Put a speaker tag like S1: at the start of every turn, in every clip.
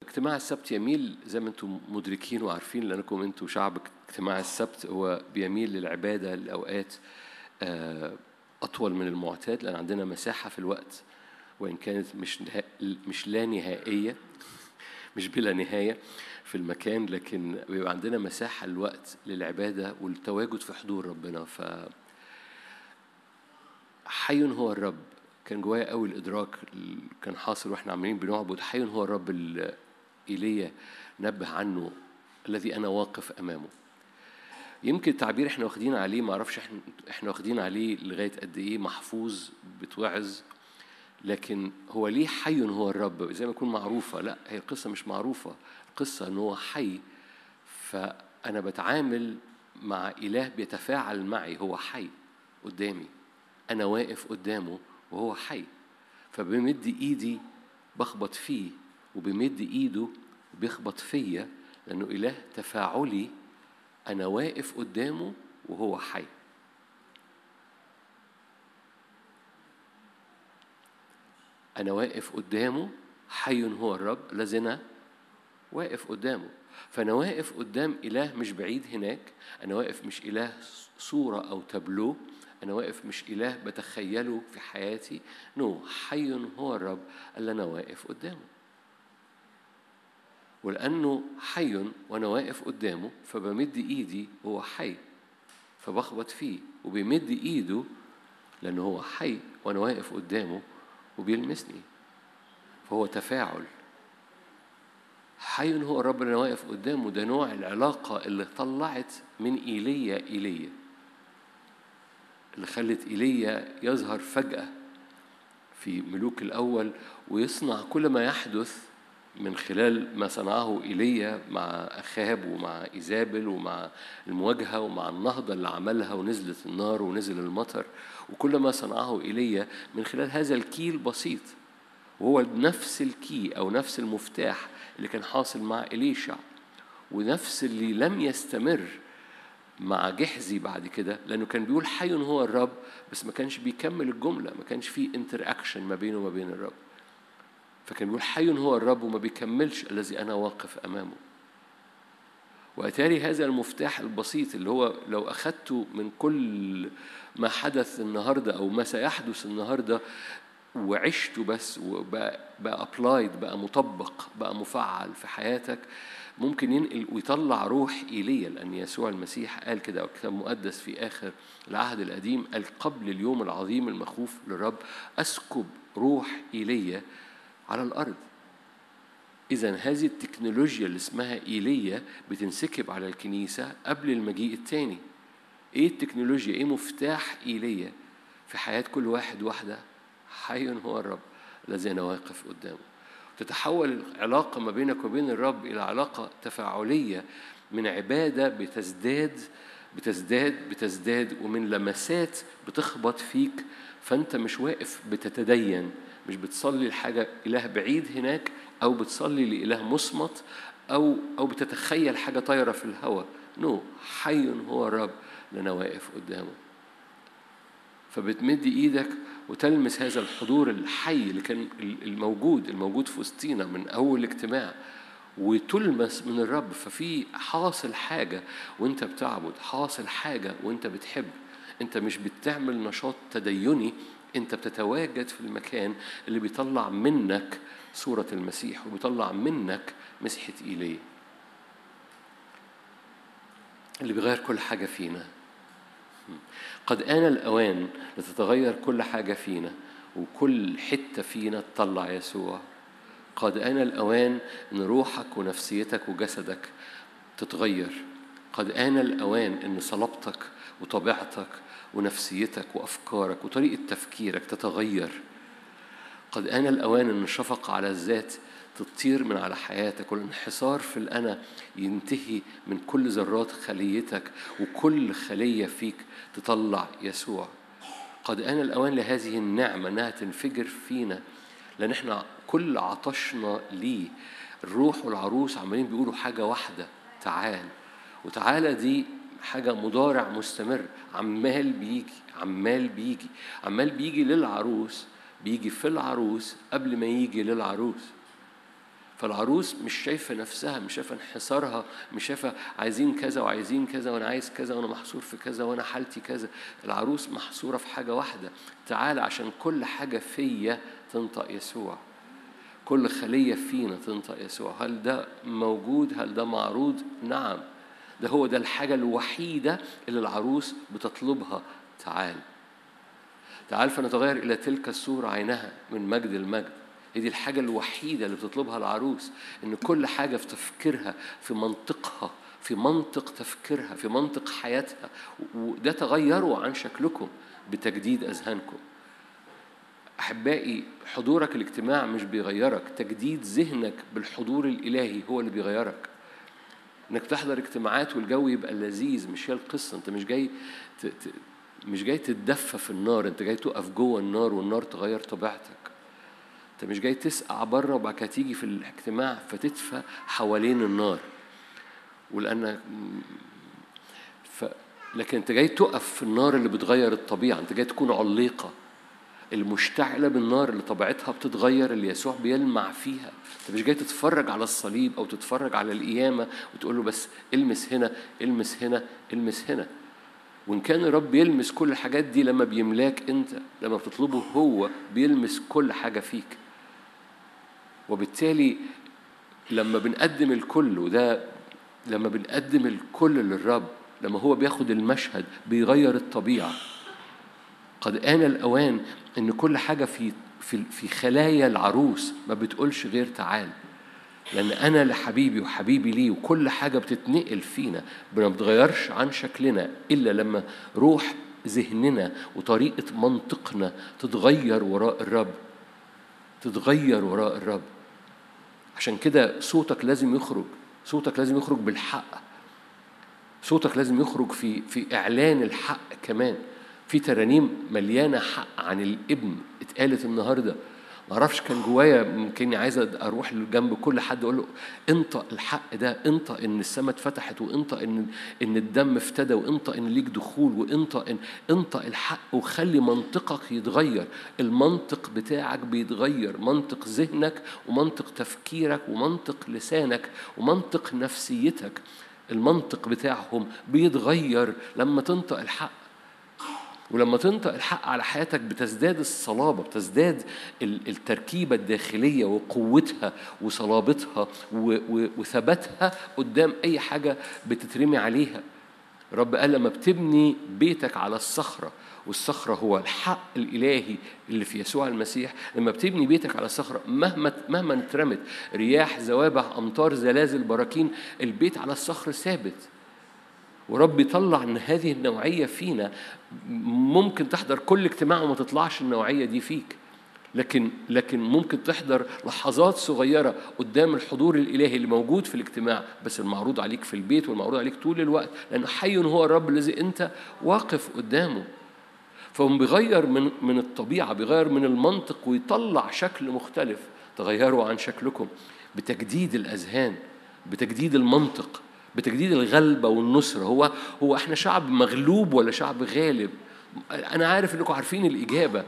S1: اجتماع السبت يميل زي ما انتم مدركين وعارفين لانكم انتم شعب اجتماع السبت هو بيميل للعباده لاوقات آه، اطول من المعتاد لان عندنا مساحه في الوقت وان كانت مش نها... مش لا نهائيه مش بلا نهايه في المكان لكن بيبقى عندنا مساحه الوقت للعباده والتواجد في حضور ربنا ف حي هو الرب كان جوايا قوي الادراك اللي كان حاصل واحنا عمالين بنعبد حي هو الرب اللي ايليا نبه عنه الذي انا واقف امامه يمكن التعبير احنا واخدين عليه ما اعرفش احنا احنا واخدين عليه لغايه قد ايه محفوظ بتوعظ لكن هو ليه حي هو الرب زي ما يكون معروفه لا هي القصه مش معروفه القصه ان هو حي فانا بتعامل مع اله بيتفاعل معي هو حي قدامي انا واقف قدامه وهو حي فبمد ايدي بخبط فيه وبمد ايده بيخبط فيا لانه اله تفاعلي انا واقف قدامه وهو حي انا واقف قدامه حي هو الرب الذي انا واقف قدامه فانا واقف قدام اله مش بعيد هناك انا واقف مش اله صوره او تابلو أنا واقف مش إله بتخيله في حياتي نو حي هو الرب اللي أنا واقف قدامه ولأنه حي وأنا واقف قدامه فبمد إيدي وهو حي فبخبط فيه وبيمد إيده لأنه هو حي وأنا واقف قدامه وبيلمسني فهو تفاعل حي هو الرب اللي أنا واقف قدامه ده نوع العلاقة اللي طلعت من إيليا إيليا اللي خلت ايليا يظهر فجأة في ملوك الأول ويصنع كل ما يحدث من خلال ما صنعه ايليا مع اخاب ومع ايزابل ومع المواجهه ومع النهضه اللي عملها ونزلت النار ونزل المطر وكل ما صنعه ايليا من خلال هذا الكي البسيط وهو نفس الكي او نفس المفتاح اللي كان حاصل مع اليشع ونفس اللي لم يستمر مع جحزي بعد كده لانه كان بيقول حي هو الرب بس ما كانش بيكمل الجمله ما كانش في انتر اكشن ما بينه وما بين الرب فكان بيقول حي هو الرب وما بيكملش الذي انا واقف امامه واتاري هذا المفتاح البسيط اللي هو لو اخذته من كل ما حدث النهارده او ما سيحدث النهارده وعشته بس وبقى بقى ابلايد بقى مطبق بقى مفعل في حياتك ممكن ينقل ويطلع روح ايليا لان يسوع المسيح قال كده الكتاب المقدس في اخر العهد القديم قال قبل اليوم العظيم المخوف للرب اسكب روح ايليا على الارض إذا هذه التكنولوجيا اللي اسمها إيليا بتنسكب على الكنيسة قبل المجيء الثاني. إيه التكنولوجيا؟ إيه مفتاح إيليا في حياة كل واحد واحدة؟ حي هو الرب الذي أنا واقف قدامه. تتحول العلاقة ما بينك وبين الرب إلى علاقة تفاعلية من عبادة بتزداد بتزداد بتزداد ومن لمسات بتخبط فيك فأنت مش واقف بتتدين مش بتصلي لحاجة إله بعيد هناك أو بتصلي لإله مصمت أو أو بتتخيل حاجة طايرة في الهواء نو no. حي هو الرب اللي أنا واقف قدامه فبتمد إيدك وتلمس هذا الحضور الحي اللي كان الموجود الموجود في وسطينا من أول اجتماع وتلمس من الرب ففي حاصل حاجة وانت بتعبد حاصل حاجة وانت بتحب انت مش بتعمل نشاط تديني انت بتتواجد في المكان اللي بيطلع منك صورة المسيح وبيطلع منك مسحة إيليه اللي بيغير كل حاجة فينا قد آن الأوان لتتغير كل حاجة فينا وكل حتة فينا تطلع يسوع قد آن الأوان إن روحك ونفسيتك وجسدك تتغير قد آن الأوان إن صلابتك وطبيعتك ونفسيتك وأفكارك وطريقة تفكيرك تتغير قد آن الأوان إن الشفقة على الذات تطير من على حياتك والانحصار في الأنا ينتهي من كل ذرات خليتك وكل خلية فيك تطلع يسوع قد آن الأوان لهذه النعمة أنها تنفجر فينا لأن احنا كل عطشنا ليه الروح والعروس عمالين بيقولوا حاجة واحدة تعال وتعالى دي حاجة مضارع مستمر عمال بيجي عمال بيجي عمال بيجي للعروس بيجي في العروس قبل ما يجي للعروس فالعروس مش شايفة نفسها مش شايفة انحسارها مش شايفة عايزين كذا وعايزين كذا وأنا عايز كذا وأنا محصور في كذا وأنا حالتي كذا العروس محصورة في حاجة واحدة تعال عشان كل حاجة فيا تنطق يسوع كل خلية فينا تنطق يسوع هل ده موجود هل ده معروض نعم ده هو ده الحاجة الوحيدة اللي العروس بتطلبها تعال تعال فنتغير إلى تلك الصورة عينها من مجد المجد هي دي الحاجة الوحيدة اللي بتطلبها العروس إن كل حاجة في تفكيرها في منطقها في منطق تفكيرها في منطق حياتها وده تغيروا عن شكلكم بتجديد أذهانكم أحبائي حضورك الاجتماع مش بيغيرك تجديد ذهنك بالحضور الإلهي هو اللي بيغيرك انك تحضر اجتماعات والجو يبقى لذيذ مش هي القصه انت مش جاي ت... ت... مش جاي تتدفى في النار انت جاي تقف جوه النار والنار تغير طبيعتك انت مش جاي تسقع بره وبعد كده تيجي في الاجتماع فتدفى حوالين النار ولانك ف... لكن انت جاي تقف في النار اللي بتغير الطبيعه انت جاي تكون عليقه المشتعلة بالنار اللي طبيعتها بتتغير اللي يسوع بيلمع فيها انت مش جاي تتفرج على الصليب او تتفرج على القيامة وتقول له بس المس هنا المس هنا المس هنا وإن كان الرب يلمس كل الحاجات دي لما بيملاك أنت لما بتطلبه هو بيلمس كل حاجة فيك وبالتالي لما بنقدم الكل وده لما بنقدم الكل للرب لما هو بياخد المشهد بيغير الطبيعة قد آن الأوان إن كل حاجة في في في خلايا العروس ما بتقولش غير تعال لأن أنا لحبيبي وحبيبي ليه وكل حاجة بتتنقل فينا ما بتغيرش عن شكلنا إلا لما روح ذهننا وطريقة منطقنا تتغير وراء الرب تتغير وراء الرب عشان كده صوتك لازم يخرج صوتك لازم يخرج بالحق صوتك لازم يخرج في في إعلان الحق كمان في ترانيم مليانة حق عن الابن اتقالت النهارده ما اعرفش كان جوايا يمكن عايز اروح جنب كل حد اقول له انطق الحق ده انطق ان السماء اتفتحت وانطق ان ان الدم افتدى وانطق ان ليك دخول وانطق ان انطق الحق وخلي منطقك يتغير المنطق بتاعك بيتغير منطق ذهنك ومنطق تفكيرك ومنطق لسانك ومنطق نفسيتك المنطق بتاعهم بيتغير لما تنطق الحق ولما تنطق الحق على حياتك بتزداد الصلابة بتزداد التركيبة الداخلية وقوتها وصلابتها وثباتها قدام أي حاجة بتترمي عليها رب قال لما بتبني بيتك على الصخرة والصخرة هو الحق الإلهي اللي في يسوع المسيح لما بتبني بيتك على الصخرة مهما مهما اترمت رياح زوابع أمطار زلازل براكين البيت على الصخر ثابت ورب يطلع ان هذه النوعيه فينا ممكن تحضر كل اجتماع وما تطلعش النوعيه دي فيك لكن لكن ممكن تحضر لحظات صغيره قدام الحضور الالهي اللي موجود في الاجتماع بس المعروض عليك في البيت والمعروض عليك طول الوقت لانه حي هو الرب الذي انت واقف قدامه فهو بيغير من من الطبيعه بيغير من المنطق ويطلع شكل مختلف تغيروا عن شكلكم بتجديد الاذهان بتجديد المنطق بتجديد الغلبة والنصرة هو هو احنا شعب مغلوب ولا شعب غالب أنا عارف إنكم عارفين الإجابة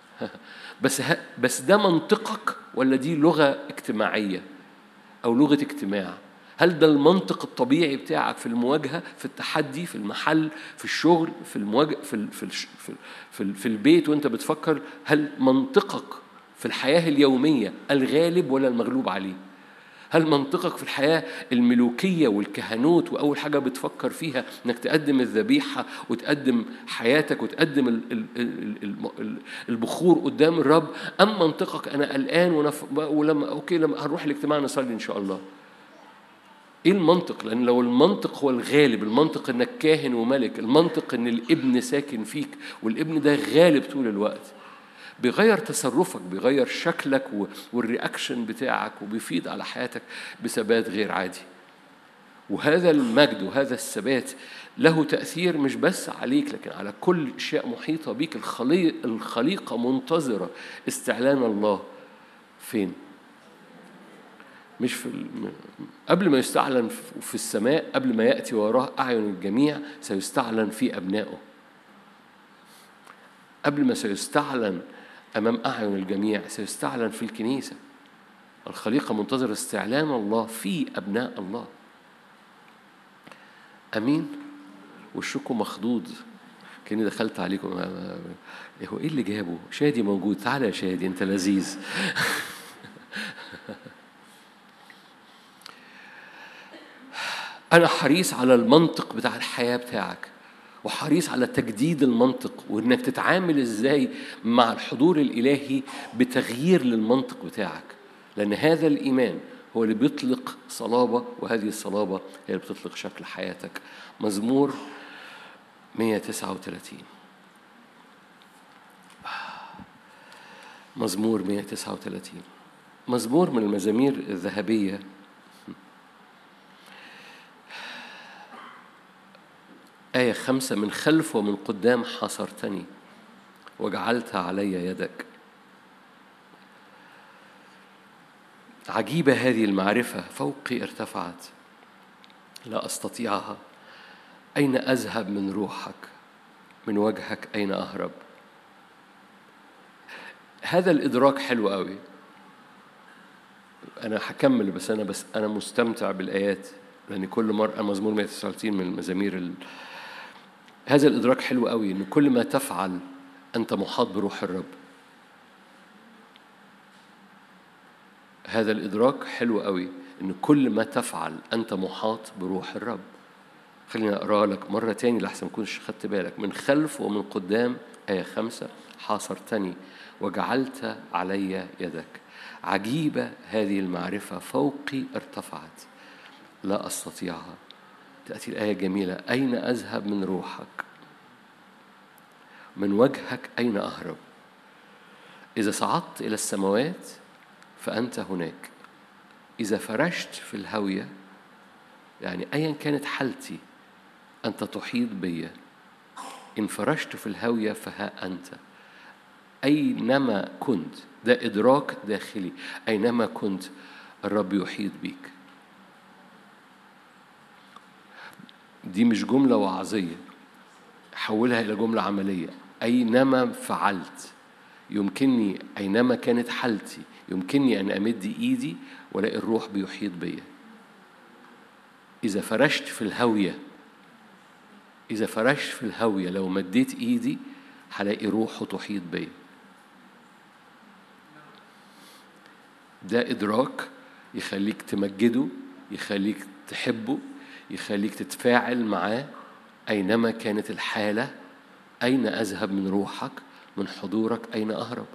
S1: بس بس ده منطقك ولا دي لغة اجتماعية أو لغة اجتماع هل ده المنطق الطبيعي بتاعك في المواجهة في التحدي في المحل في الشغل في المواجهة في في في, في, في البيت وأنت بتفكر هل منطقك في الحياة اليومية الغالب ولا المغلوب عليه هل منطقك في الحياة الملوكية والكهنوت وأول حاجة بتفكر فيها إنك تقدم الذبيحة وتقدم حياتك وتقدم البخور قدام الرب أم منطقك أنا قلقان ونف... ولما أوكي لما هنروح الاجتماع نصلي إن شاء الله ايه المنطق لان لو المنطق هو الغالب المنطق انك كاهن وملك المنطق ان الابن ساكن فيك والابن ده غالب طول الوقت بيغير تصرفك بيغير شكلك والرياكشن بتاعك وبيفيد على حياتك بثبات غير عادي وهذا المجد وهذا الثبات له تأثير مش بس عليك لكن على كل أشياء محيطة بيك الخليقة منتظرة استعلان الله فين؟ مش في قبل ما يستعلن في السماء قبل ما يأتي وراه أعين الجميع سيستعلن في أبنائه قبل ما سيستعلن أمام أعين الجميع سيستعلن في الكنيسة الخليقة منتظر استعلان الله في أبناء الله أمين وشكم مخضوض كأني دخلت عليكم هو إيه اللي جابه شادي موجود تعالى يا شادي أنت لذيذ أنا حريص على المنطق بتاع الحياة بتاعك وحريص على تجديد المنطق وإنك تتعامل إزاي مع الحضور الإلهي بتغيير للمنطق بتاعك لأن هذا الإيمان هو اللي بيطلق صلابة وهذه الصلابة هي اللي بتطلق شكل حياتك مزمور 139 مزمور 139 مزمور من المزامير الذهبية آية خمسة من خلف ومن قدام حصرتني وجعلت علي يدك عجيبة هذه المعرفة فوقي ارتفعت لا أستطيعها أين أذهب من روحك من وجهك أين أهرب هذا الإدراك حلو قوي أنا هكمل بس أنا بس أنا مستمتع بالآيات لأن كل مرة مزمور 139 من المزامير ال... هذا الإدراك حلو قوي إن كل ما تفعل أنت محاط بروح الرب هذا الإدراك حلو قوي إن كل ما تفعل أنت محاط بروح الرب خلينا أقرأ لك مرة تاني لحسن كنتش خدت بالك من خلف ومن قدام آية خمسة حاصرتني وجعلت علي يدك عجيبة هذه المعرفة فوقي ارتفعت لا أستطيعها تأتي الآية الجميلة أين أذهب من روحك من وجهك أين أهرب إذا صعدت إلى السماوات فأنت هناك إذا فرشت في الهوية يعني أيا كانت حالتي أنت تحيط بي إن فرشت في الهوية فها أنت أينما كنت ده إدراك داخلي أينما كنت الرب يحيط بيك دي مش جملة وعظية حولها إلى جملة عملية أينما فعلت يمكنني أينما كانت حالتي يمكنني أن أمد إيدي ولاقي الروح بيحيط بيا إذا فرشت في الهوية إذا فرشت في الهوية لو مديت إيدي هلاقي روحه تحيط بيا ده إدراك يخليك تمجده يخليك تحبه يخليك تتفاعل معاه أينما كانت الحالة أين أذهب من روحك من حضورك أين أهرب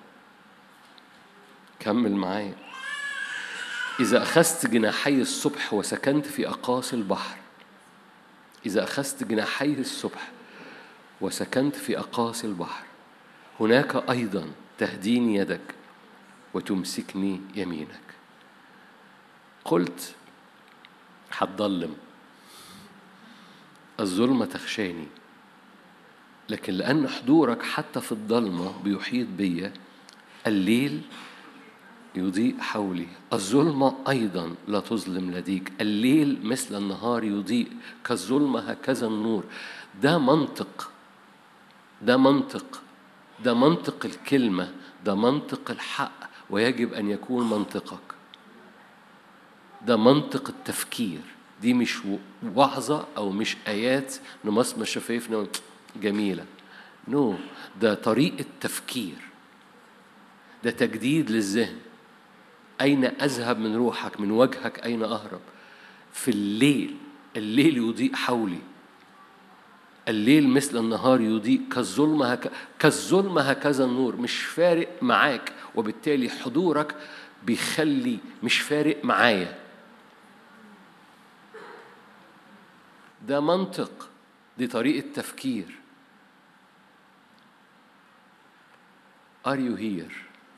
S1: كمل معايا إذا أخذت جناحي الصبح وسكنت في أقاصي البحر إذا أخذت جناحي الصبح وسكنت في أقاصي البحر هناك أيضا تهديني يدك وتمسكني يمينك قلت هتضلم الظلمة تخشاني لكن لأن حضورك حتى في الضلمة بيحيط بيا الليل يضيء حولي الظلمة أيضا لا تظلم لديك الليل مثل النهار يضيء كالظلمة هكذا النور ده منطق ده منطق ده منطق الكلمة ده منطق الحق ويجب أن يكون منطقك ده منطق التفكير دي مش وعظة أو مش آيات نمصمص شفايفنا جميلة نو no. ده طريقة تفكير ده تجديد للذهن أين أذهب من روحك من وجهك أين أهرب في الليل الليل يضيء حولي الليل مثل النهار يضيء كالظلمة هك... كالظلمة هكذا النور مش فارق معاك وبالتالي حضورك بيخلي مش فارق معايا ده منطق دي طريقة تفكير Are you here؟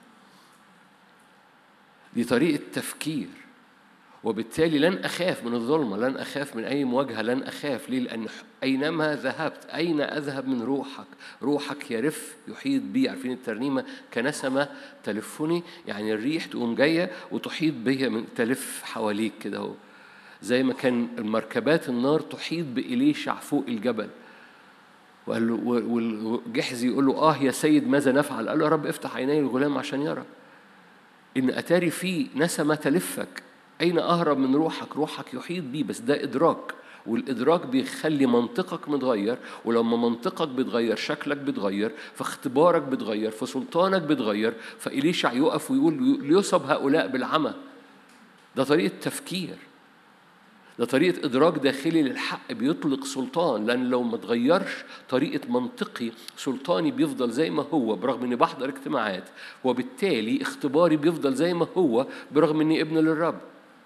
S1: دي طريقة تفكير وبالتالي لن أخاف من الظلمة لن أخاف من أي مواجهة لن أخاف ليه لأن أينما ذهبت أين أذهب من روحك روحك يرف يحيط بي عارفين الترنيمة كنسمة تلفني يعني الريح تقوم جاية وتحيط بيا من تلف حواليك كده اهو زي ما كان المركبات النار تحيط بإليشع فوق الجبل وقال له والجحزي يقول له اه يا سيد ماذا نفعل؟ قال له يا رب افتح عيني الغلام عشان يرى إن أتاري في نسمة تلفك أين أهرب من روحك روحك يحيط بي بس ده إدراك والإدراك بيخلي منطقك متغير ولما منطقك بيتغير شكلك بيتغير فاختبارك بيتغير فسلطانك بيتغير فإليشع يقف ويقول ليصب هؤلاء بالعمى ده طريقة تفكير ده طريقة إدراك داخلي للحق بيطلق سلطان لأن لو ما تغيرش طريقة منطقي سلطاني بيفضل زي ما هو برغم إني بحضر اجتماعات وبالتالي اختباري بيفضل زي ما هو برغم إني ابن للرب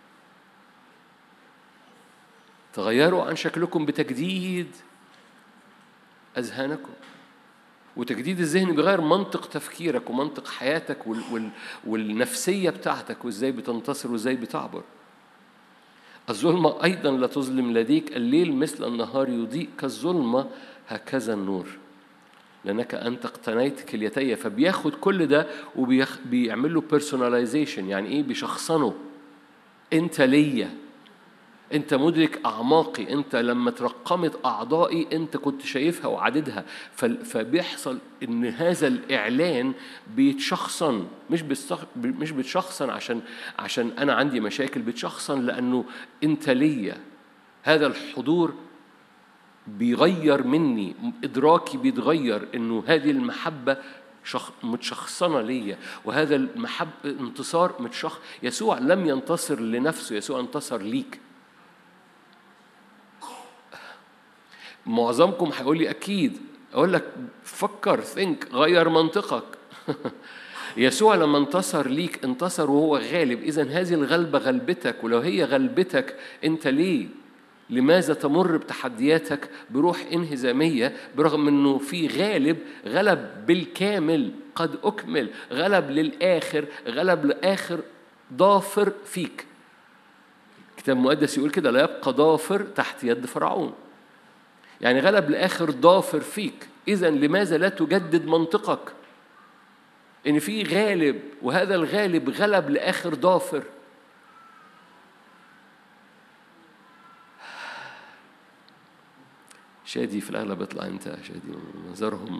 S1: تغيروا عن شكلكم بتجديد أذهانكم وتجديد الذهن بيغير منطق تفكيرك ومنطق حياتك وال وال والنفسية بتاعتك وإزاي بتنتصر وإزاي بتعبر الظلمة أيضا لا تظلم لديك الليل مثل النهار يضيء كالظلمة هكذا النور لأنك أنت اقتنيت كليتي فبياخد كل ده وبيعمل له بيرسوناليزيشن يعني إيه بيشخصنه أنت ليا انت مدرك اعماقي انت لما ترقمت اعضائي انت كنت شايفها وعددها فبيحصل ان هذا الاعلان بيتشخصن مش بيستخ... مش بيتشخصن عشان عشان انا عندي مشاكل بيتشخصن لانه انت ليا هذا الحضور بيغير مني ادراكي بيتغير انه هذه المحبه شخ... متشخصنة ليا وهذا المحب انتصار متشخ يسوع لم ينتصر لنفسه يسوع انتصر ليك معظمكم هيقول لي اكيد اقول لك فكر ثينك غير منطقك يسوع لما انتصر ليك انتصر وهو غالب اذا هذه الغلبه غلبتك ولو هي غلبتك انت ليه لماذا تمر بتحدياتك بروح انهزاميه برغم انه في غالب غلب بالكامل قد اكمل غلب للاخر غلب لاخر ضافر فيك الكتاب المقدس يقول كده لا يبقى ضافر تحت يد فرعون يعني غلب لآخر ضافر فيك إذا لماذا لا تجدد منطقك إن في غالب وهذا الغالب غلب لآخر ضافر شادي في الأغلب اطلع أنت شادي منظرهم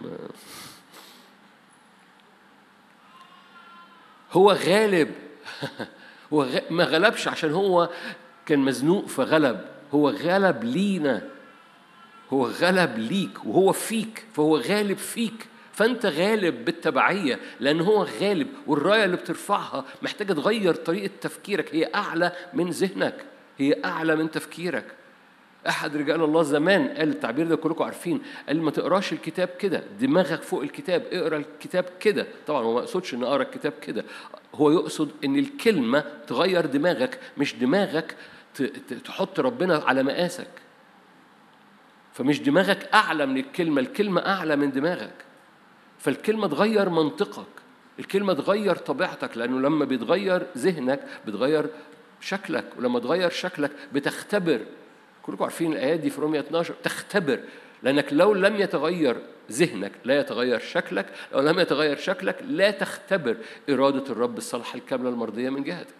S1: هو غالب هو ما غلبش عشان هو كان مزنوق فغلب هو غلب لينا هو غلب ليك وهو فيك فهو غالب فيك فأنت غالب بالتبعية لأن هو غالب والراية اللي بترفعها محتاجة تغير طريقة تفكيرك هي أعلى من ذهنك هي أعلى من تفكيرك أحد رجال الله زمان قال التعبير ده كلكم عارفين قال ما تقراش الكتاب كده دماغك فوق الكتاب اقرا الكتاب كده طبعا هو ما يقصدش ان اقرا الكتاب كده هو يقصد ان الكلمة تغير دماغك مش دماغك تحط ربنا على مقاسك فمش دماغك أعلى من الكلمة الكلمة أعلى من دماغك فالكلمة تغير منطقك الكلمة تغير طبيعتك لأنه لما بيتغير ذهنك بتغير شكلك ولما تغير شكلك بتختبر كلكم عارفين الآيات دي في رومية 12 تختبر لأنك لو لم يتغير ذهنك لا يتغير شكلك لو لم يتغير شكلك لا تختبر إرادة الرب الصالحة الكاملة المرضية من جهتك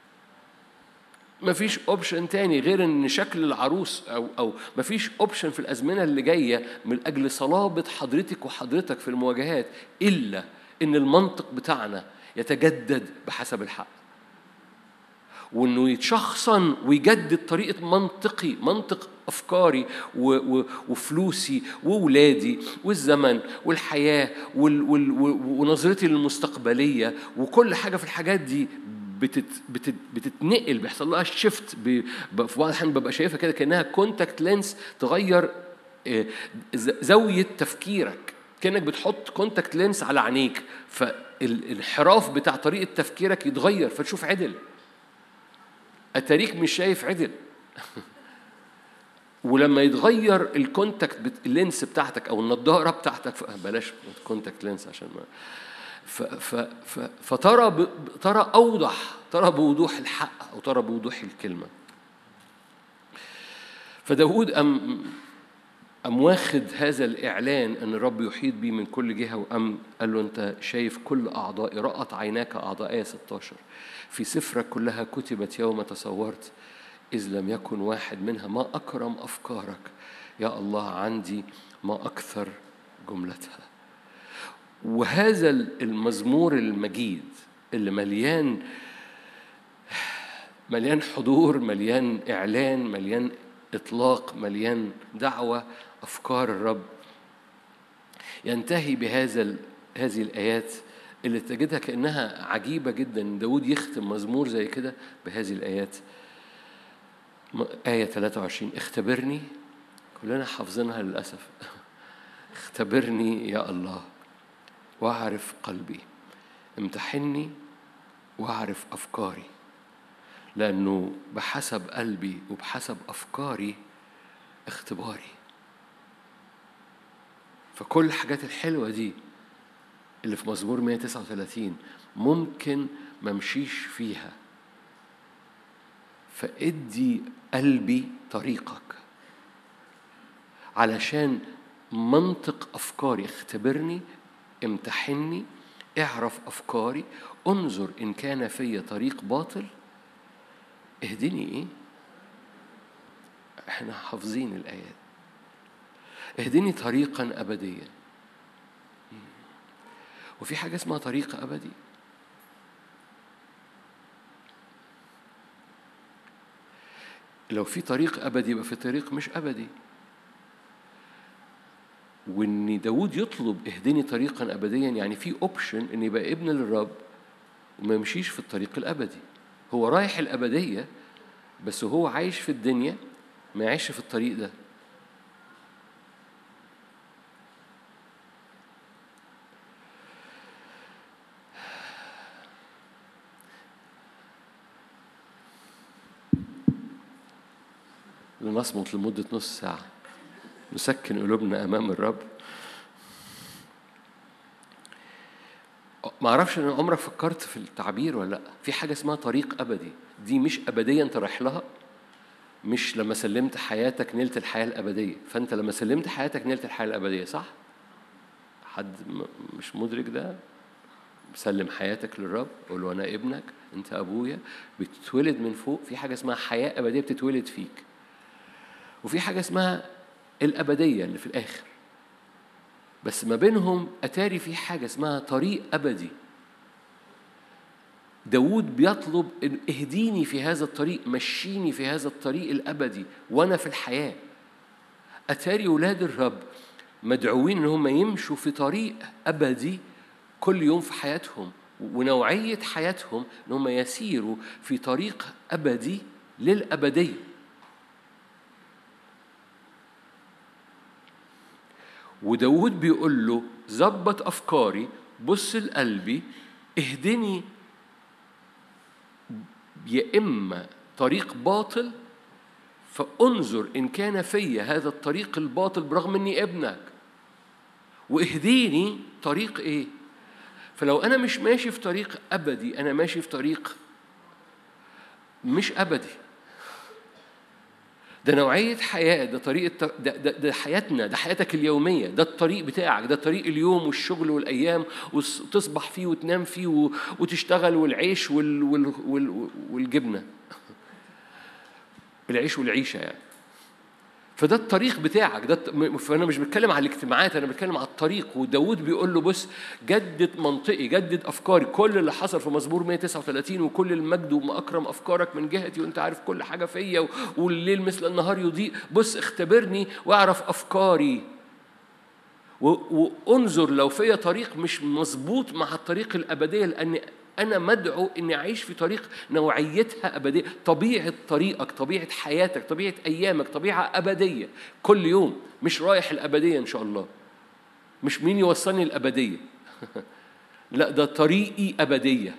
S1: مفيش اوبشن تاني غير ان شكل العروس او او مفيش اوبشن في الازمنه اللي جايه من اجل صلابه حضرتك وحضرتك في المواجهات الا ان المنطق بتاعنا يتجدد بحسب الحق وانه يتشخصن ويجدد طريقه منطقي منطق افكاري و و وفلوسي وولادي والزمن والحياه وال وال ونظرتي للمستقبليه وكل حاجه في الحاجات دي بتت بتت بتتنقل بيحصل لها شيفت في بعض الاحيان ببقى شايفها كده كانها كونتاكت لينس تغير آه، زاويه تفكيرك كانك بتحط كونتاكت لينس على عينيك فالانحراف بتاع طريقه تفكيرك يتغير فتشوف عدل اتاريك مش شايف عدل ولما يتغير الكونتاكت لينس بتاعتك او النضاره بتاعتك بلاش كونتاكت لينس عشان ما فترى ترى أوضح ترى بوضوح الحق أو ترى بوضوح الكلمة فداود أم أم واخد هذا الإعلان أن الرب يحيط بي من كل جهة وأم قال له أنت شايف كل أعضائي رأت عيناك أعضاء آية 16 في سفرك كلها كتبت يوم تصورت إذ لم يكن واحد منها ما أكرم أفكارك يا الله عندي ما أكثر جملتها وهذا المزمور المجيد اللي مليان مليان حضور مليان إعلان مليان إطلاق مليان دعوة أفكار الرب ينتهي بهذا هذه الآيات اللي تجدها كأنها عجيبة جدا داود يختم مزمور زي كده بهذه الآيات آية 23 اختبرني كلنا حافظينها للأسف اختبرني يا الله واعرف قلبي امتحني واعرف أفكاري لأنه بحسب قلبي وبحسب أفكاري اختباري فكل الحاجات الحلوة دي اللي في مزمور 139 ممكن ما امشيش فيها فادي قلبي طريقك علشان منطق افكاري اختبرني امتحني اعرف افكاري انظر ان كان في طريق باطل اهدني ايه احنا حافظين الايات اهدني طريقا ابديا وفي حاجه اسمها طريق ابدي لو في طريق ابدي يبقى في طريق مش ابدي وان داود يطلب اهدني طريقا ابديا يعني في اوبشن ان يبقى ابن للرب وما يمشيش في الطريق الابدي هو رايح الابديه بس هو عايش في الدنيا ما يعيش في الطريق ده لنصمت لمدة نص ساعة نسكن قلوبنا أمام الرب ما اعرفش ان عمرك فكرت في التعبير ولا لا في حاجه اسمها طريق ابدي دي مش ابديه انت رايح لها مش لما سلمت حياتك نلت الحياه الابديه فانت لما سلمت حياتك نلت الحياه الابديه صح حد مش مدرك ده سلم حياتك للرب قول له انا ابنك انت ابويا بتتولد من فوق في حاجه اسمها حياه ابديه بتتولد فيك وفي حاجه اسمها الابديه اللي في الاخر بس ما بينهم أتاري في حاجة اسمها طريق أبدي داود بيطلب إن اهديني في هذا الطريق مشيني في هذا الطريق الأبدي وأنا في الحياة أتاري ولاد الرب مدعوين إن هم يمشوا في طريق أبدي كل يوم في حياتهم ونوعية حياتهم إن هم يسيروا في طريق أبدي للأبدية وداود بيقول له ظبط أفكاري بص لقلبي اهدني يا إما طريق باطل فانظر إن كان في هذا الطريق الباطل برغم إني ابنك واهديني طريق إيه؟ فلو أنا مش ماشي في طريق أبدي أنا ماشي في طريق مش أبدي ده نوعية حياة ده طريقة ده, ده, ده حياتنا ده حياتك اليومية ده الطريق بتاعك ده طريق اليوم والشغل والأيام وتصبح فيه وتنام فيه وتشتغل والعيش وال وال وال والجبنة العيش والعيشة يعني فده الطريق بتاعك ده فانا مش بتكلم على الاجتماعات انا بتكلم على الطريق وداود بيقول له بص جدد منطقي جدد افكاري كل اللي حصل في مزمور 139 وكل المجد وما اكرم افكارك من جهتي وانت عارف كل حاجه فيا والليل مثل النهار يضيء بص اختبرني واعرف افكاري وانظر لو فيا طريق مش مظبوط مع الطريق الابديه لان أنا مدعو إني أعيش في طريق نوعيتها أبدية طبيعة طريقك طبيعة حياتك طبيعة أيامك طبيعة أبدية كل يوم مش رايح الأبدية إن شاء الله مش مين يوصلني الأبدية لا ده طريقي أبدية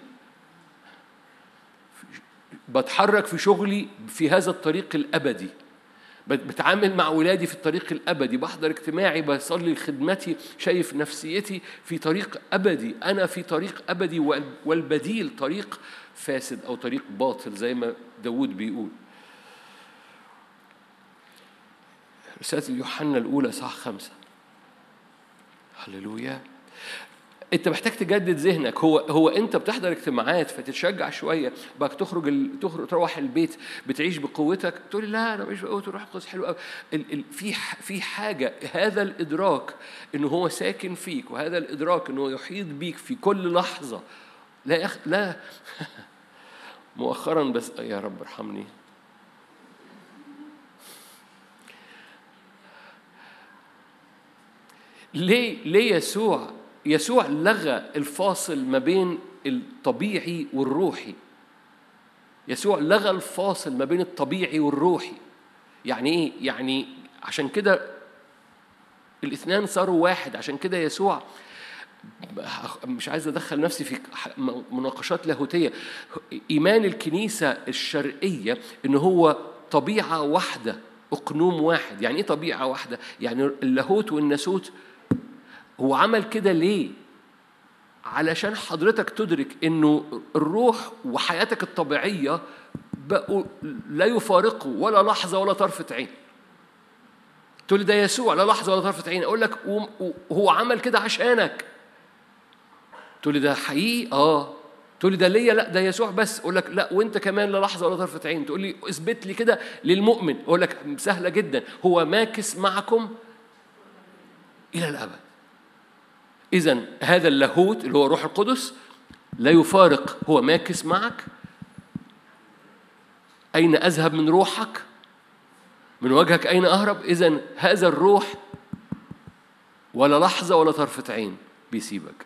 S1: بتحرك في شغلي في هذا الطريق الأبدي بتعامل مع ولادي في الطريق الابدي بحضر اجتماعي بصلي لخدمتي شايف نفسيتي في طريق ابدي انا في طريق ابدي والبديل طريق فاسد او طريق باطل زي ما داود بيقول رسالة يوحنا الأولى صح خمسة هللويا انت محتاج تجدد ذهنك هو هو انت بتحضر اجتماعات فتتشجع شويه بقى تخرج ال... تخرج تروح البيت بتعيش بقوتك تقول لا انا مش بقوه الروح القدس حلو قوي ال... ال... في في حاجه هذا الادراك ان هو ساكن فيك وهذا الادراك انه يحيط بيك في كل لحظه لا يخ... لا مؤخرا بس يا رب ارحمني ليه ليه يسوع يسوع لغى الفاصل ما بين الطبيعي والروحي يسوع لغى الفاصل ما بين الطبيعي والروحي يعني ايه يعني عشان كده الاثنان صاروا واحد عشان كده يسوع مش عايز ادخل نفسي في مناقشات لاهوتيه ايمان الكنيسه الشرقيه ان هو طبيعه واحده اقنوم واحد يعني ايه طبيعه واحده يعني اللاهوت والناسوت هو عمل كده ليه علشان حضرتك تدرك انه الروح وحياتك الطبيعيه بقوا لا يفارقوا ولا لحظه ولا طرفه عين تقول لي ده يسوع لا لحظه ولا طرفه عين اقول لك هو عمل كده عشانك تقول لي ده حقيقي اه تقول لي ده ليا لا ده يسوع بس اقول لك لا وانت كمان لا لحظه ولا طرفه عين تقول لي اثبت لي كده للمؤمن اقول لك سهله جدا هو ماكس معكم الى الابد اذا هذا اللاهوت اللي هو روح القدس لا يفارق هو ماكس معك اين اذهب من روحك من وجهك اين اهرب اذا هذا الروح ولا لحظه ولا طرفه عين بيسيبك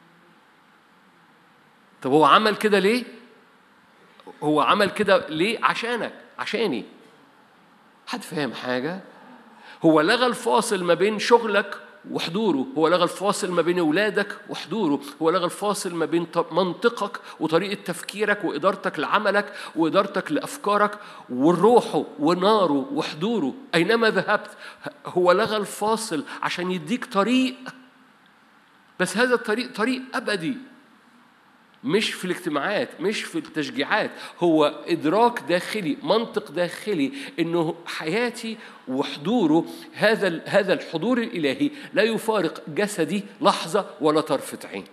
S1: طب هو عمل كده ليه؟ هو عمل كده ليه؟ عشانك عشاني حد فاهم حاجة؟ هو لغى الفاصل ما بين شغلك وحضوره هو لغى الفاصل ما بين أولادك وحضوره هو لغى الفاصل ما بين منطقك وطريقة تفكيرك وإدارتك لعملك وإدارتك لأفكارك وروحه وناره وحضوره أينما ذهبت هو لغى الفاصل عشان يديك طريق بس هذا الطريق طريق أبدي مش في الاجتماعات مش في التشجيعات هو إدراك داخلي منطق داخلي إنه حياتي وحضوره هذا هذا الحضور الإلهي لا يفارق جسدي لحظة ولا طرفة عين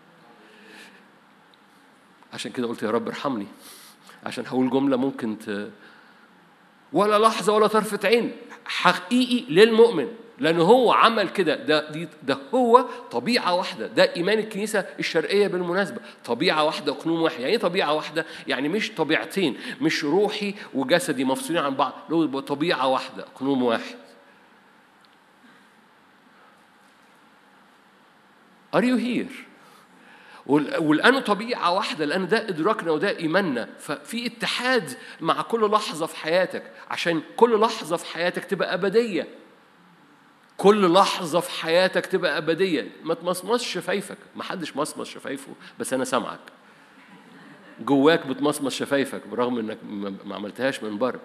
S1: عشان كده قلت يا رب ارحمني عشان هقول جملة ممكن ت... ولا لحظة ولا طرفة عين حقيقي للمؤمن لأن هو عمل كده ده ده هو طبيعة واحدة ده إيمان الكنيسة الشرقية بالمناسبة طبيعة واحدة قنوم واحد يعني إيه طبيعة واحدة؟ يعني مش طبيعتين مش روحي وجسدي مفصولين عن بعض له طبيعة واحدة قنوم واحد Are you here؟ ولأنه طبيعة واحدة لأن ده إدراكنا وده إيماننا ففي اتحاد مع كل لحظة في حياتك عشان كل لحظة في حياتك تبقى أبدية كل لحظة في حياتك تبقى أبدية ما تمصمصش شفايفك ما حدش مصمص شفايفه بس أنا سامعك جواك بتمصمص شفايفك برغم انك ما عملتهاش من بره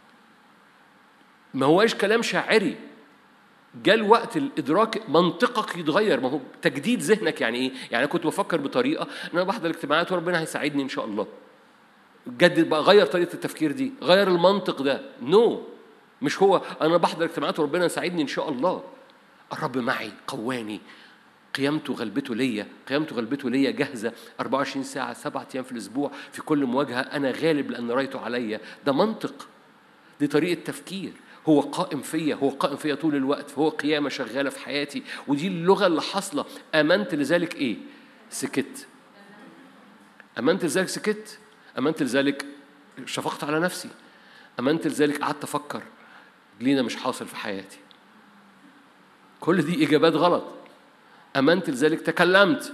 S1: ما هواش كلام شاعري جاء الوقت الادراك منطقك يتغير ما هو تجديد ذهنك يعني ايه؟ يعني انا كنت بفكر بطريقه ان انا بحضر اجتماعات وربنا هيساعدني ان شاء الله. جدد بقى غير طريقه التفكير دي، غير المنطق ده، نو no. مش هو انا بحضر اجتماعات وربنا يساعدني ان شاء الله. الرب معي قواني قيامته غلبته ليا قيامته غلبته ليا جاهزة 24 ساعة سبعة أيام في الأسبوع في كل مواجهة أنا غالب لأن رايته عليا ده منطق دي طريقة تفكير هو قائم فيا هو قائم فيا طول الوقت فهو قيامة شغالة في حياتي ودي اللغة اللي حاصلة آمنت لذلك إيه؟ سكت آمنت لذلك سكت آمنت لذلك شفقت على نفسي آمنت لذلك قعدت أفكر ليه مش حاصل في حياتي كل دي إجابات غلط آمنت لذلك تكلمت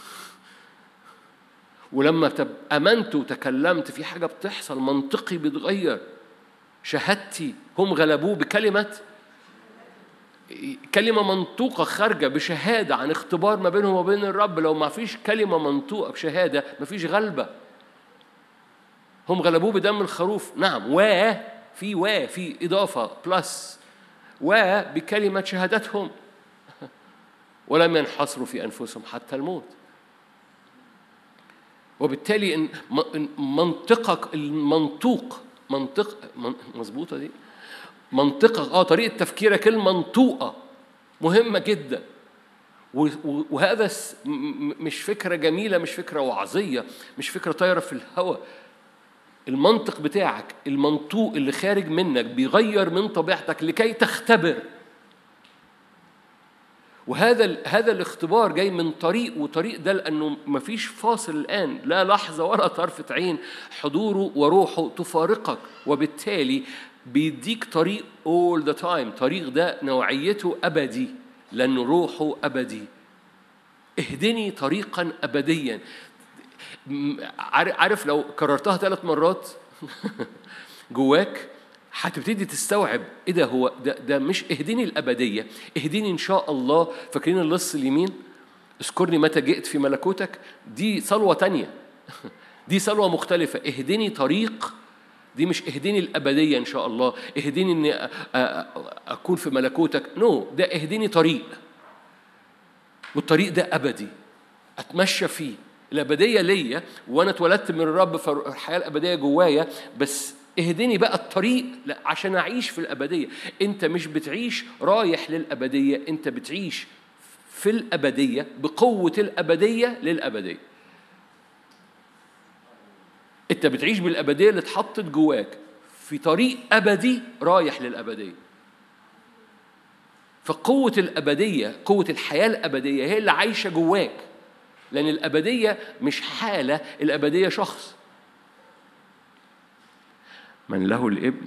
S1: ولما آمنت وتكلمت في حاجة بتحصل منطقي بيتغير شهادتي هم غلبوه بكلمة كلمة منطوقة خارجة بشهادة عن اختبار ما بينهم وبين الرب لو ما فيش كلمة منطوقة بشهادة ما فيش غلبة هم غلبوه بدم الخروف نعم و في و في إضافة بلس و بكلمة شهادتهم ولم ينحصروا في أنفسهم حتى الموت وبالتالي إن منطقك المنطوق منطق مظبوطة دي منطقك اه طريقة تفكيرك المنطوقة مهمة جدا وهذا مش فكرة جميلة مش فكرة وعظية مش فكرة طايرة في الهواء المنطق بتاعك المنطوق اللي خارج منك بيغير من طبيعتك لكي تختبر وهذا هذا الاختبار جاي من طريق وطريق ده لانه مفيش فاصل الان لا لحظه ولا طرفه عين حضوره وروحه تفارقك وبالتالي بيديك طريق all the time طريق ده نوعيته ابدي لانه روحه ابدي اهدني طريقا ابديا عارف لو كررتها ثلاث مرات جواك هتبتدي تستوعب ايه ده هو ده, ده مش اهدني الابديه اهدني ان شاء الله فاكرين اللص اليمين اذكرني متى جئت في ملكوتك دي صلوه تانية دي صلوه مختلفه اهدني طريق دي مش اهدني الابديه ان شاء الله اهدني اني اكون في ملكوتك نو no. ده اهدني طريق والطريق ده ابدي اتمشى فيه الابديه ليا وانا اتولدت من الرب فالحياه الابديه جوايا بس اهدني بقى الطريق عشان اعيش في الابديه انت مش بتعيش رايح للابديه انت بتعيش في الابديه بقوه الابديه للابديه انت بتعيش بالابديه اللي اتحطت جواك في طريق ابدي رايح للابديه فقوة الأبدية قوة الحياة الأبدية هي اللي عايشة جواك لأن الأبدية مش حالة الأبدية شخص من له الابن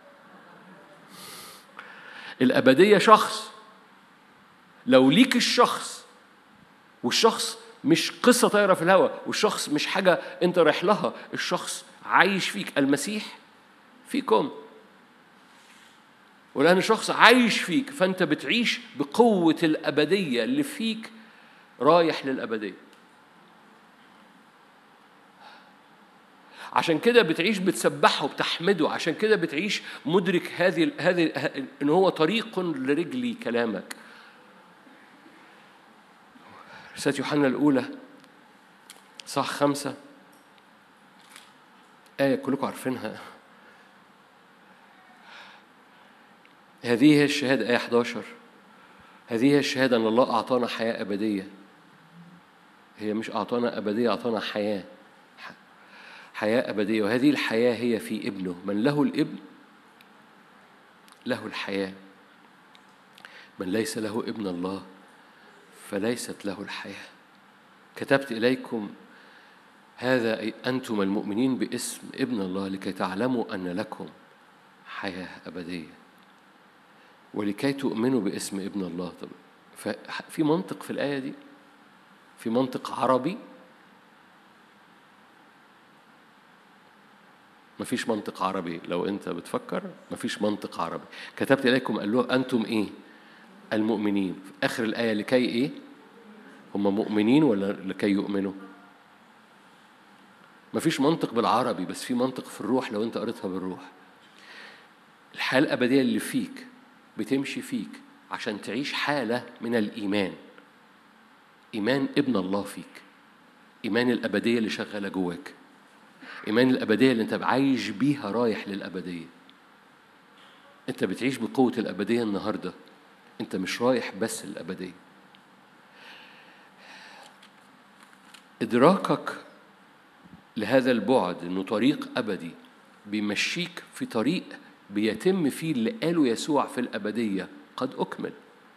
S1: الأبدية شخص لو ليك الشخص والشخص مش قصة طايرة في الهواء والشخص مش حاجة أنت رايح لها الشخص عايش فيك المسيح فيكم ولأن الشخص عايش فيك فأنت بتعيش بقوة الأبدية اللي فيك رايح للأبدية عشان كده بتعيش بتسبحه وبتحمده عشان كده بتعيش مدرك هذه هذه ان هو طريق لرجلي كلامك رسالة يوحنا الأولى صح خمسة آية كلكم عارفينها هذه هي الشهادة آية 11 هذه هي الشهادة أن الله أعطانا حياة أبدية هي مش أعطانا أبدية أعطانا حياة حياة أبدية وهذه الحياة هي في ابنه من له الابن له الحياة من ليس له ابن الله فليست له الحياة كتبت إليكم هذا أي أنتم المؤمنين باسم ابن الله لكي تعلموا أن لكم حياة أبدية ولكي تؤمنوا باسم ابن الله طب في منطق في الآية دي في منطق عربي مفيش منطق عربي لو أنت بتفكر مفيش منطق عربي كتبت إليكم قال له أنتم إيه المؤمنين في آخر الآية لكي إيه هم مؤمنين ولا لكي يؤمنوا مفيش منطق بالعربي بس في منطق في الروح لو أنت قريتها بالروح الحياة الأبدية اللي فيك بتمشي فيك عشان تعيش حالة من الإيمان إيمان ابن الله فيك إيمان الأبدية اللي شغالة جواك إيمان الأبدية اللي أنت عايش بيها رايح للأبدية أنت بتعيش بقوة الأبدية النهاردة أنت مش رايح بس للأبدية إدراكك لهذا البعد إنه طريق أبدي بيمشيك في طريق بيتم فيه اللي قاله يسوع في الأبدية قد أكمل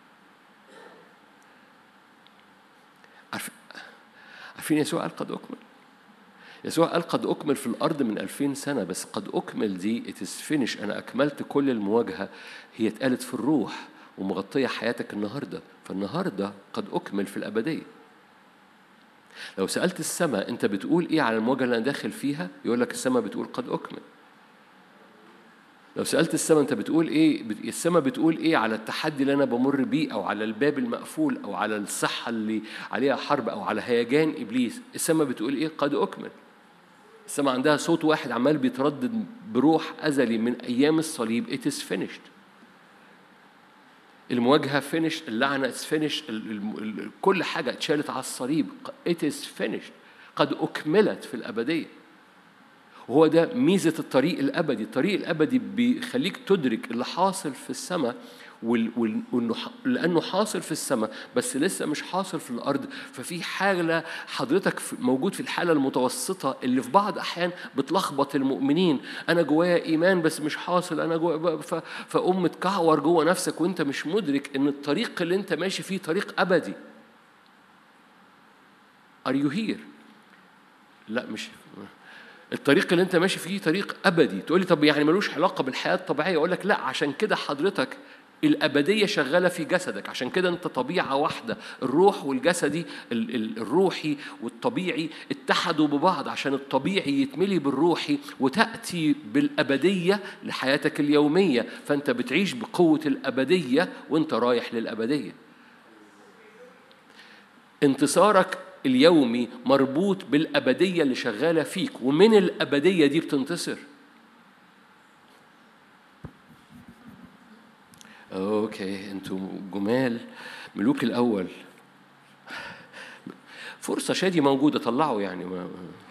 S1: عارفين يسوع قال قد أكمل يسوع قال قد أكمل في الأرض من ألفين سنة بس قد أكمل دي it is finish أنا أكملت كل المواجهة هي اتقالت في الروح ومغطية حياتك النهاردة فالنهاردة قد أكمل في الأبدية لو سألت السماء أنت بتقول إيه على المواجهة اللي أنا داخل فيها يقول لك السماء بتقول قد أكمل لو سألت السماء أنت بتقول إيه السماء بتقول إيه على التحدي اللي أنا بمر بيه أو على الباب المقفول أو على الصحة اللي عليها حرب أو على هيجان إبليس السماء بتقول إيه قد أكمل السماء عندها صوت واحد عمال بيتردد بروح أزلي من أيام الصليب it is finished المواجهة فينش اللعنة is finished كل حاجة اتشالت على الصليب it is finished قد أكملت في الأبدية وهو ده ميزة الطريق الأبدي الطريق الأبدي بيخليك تدرك اللي حاصل في السماء وانه لانه حاصل في السماء بس لسه مش حاصل في الارض ففي حاله حضرتك موجود في الحاله المتوسطه اللي في بعض احيان بتلخبط المؤمنين انا جوايا ايمان بس مش حاصل انا جوايا فقوم متكعور جوه نفسك وانت مش مدرك ان الطريق اللي انت ماشي فيه طريق ابدي Are you here؟ لا مش الطريق اللي انت ماشي فيه طريق ابدي تقول لي طب يعني ملوش علاقه بالحياه الطبيعيه اقول لك لا عشان كده حضرتك الأبدية شغالة في جسدك عشان كده أنت طبيعة واحدة الروح والجسدي الروحي والطبيعي اتحدوا ببعض عشان الطبيعي يتملي بالروحي وتأتي بالأبدية لحياتك اليومية فأنت بتعيش بقوة الأبدية وأنت رايح للأبدية انتصارك اليومي مربوط بالأبدية اللي شغالة فيك ومن الأبدية دي بتنتصر اوكي انتوا جمال ملوك الاول فرصه شادي موجوده طلعوا يعني ما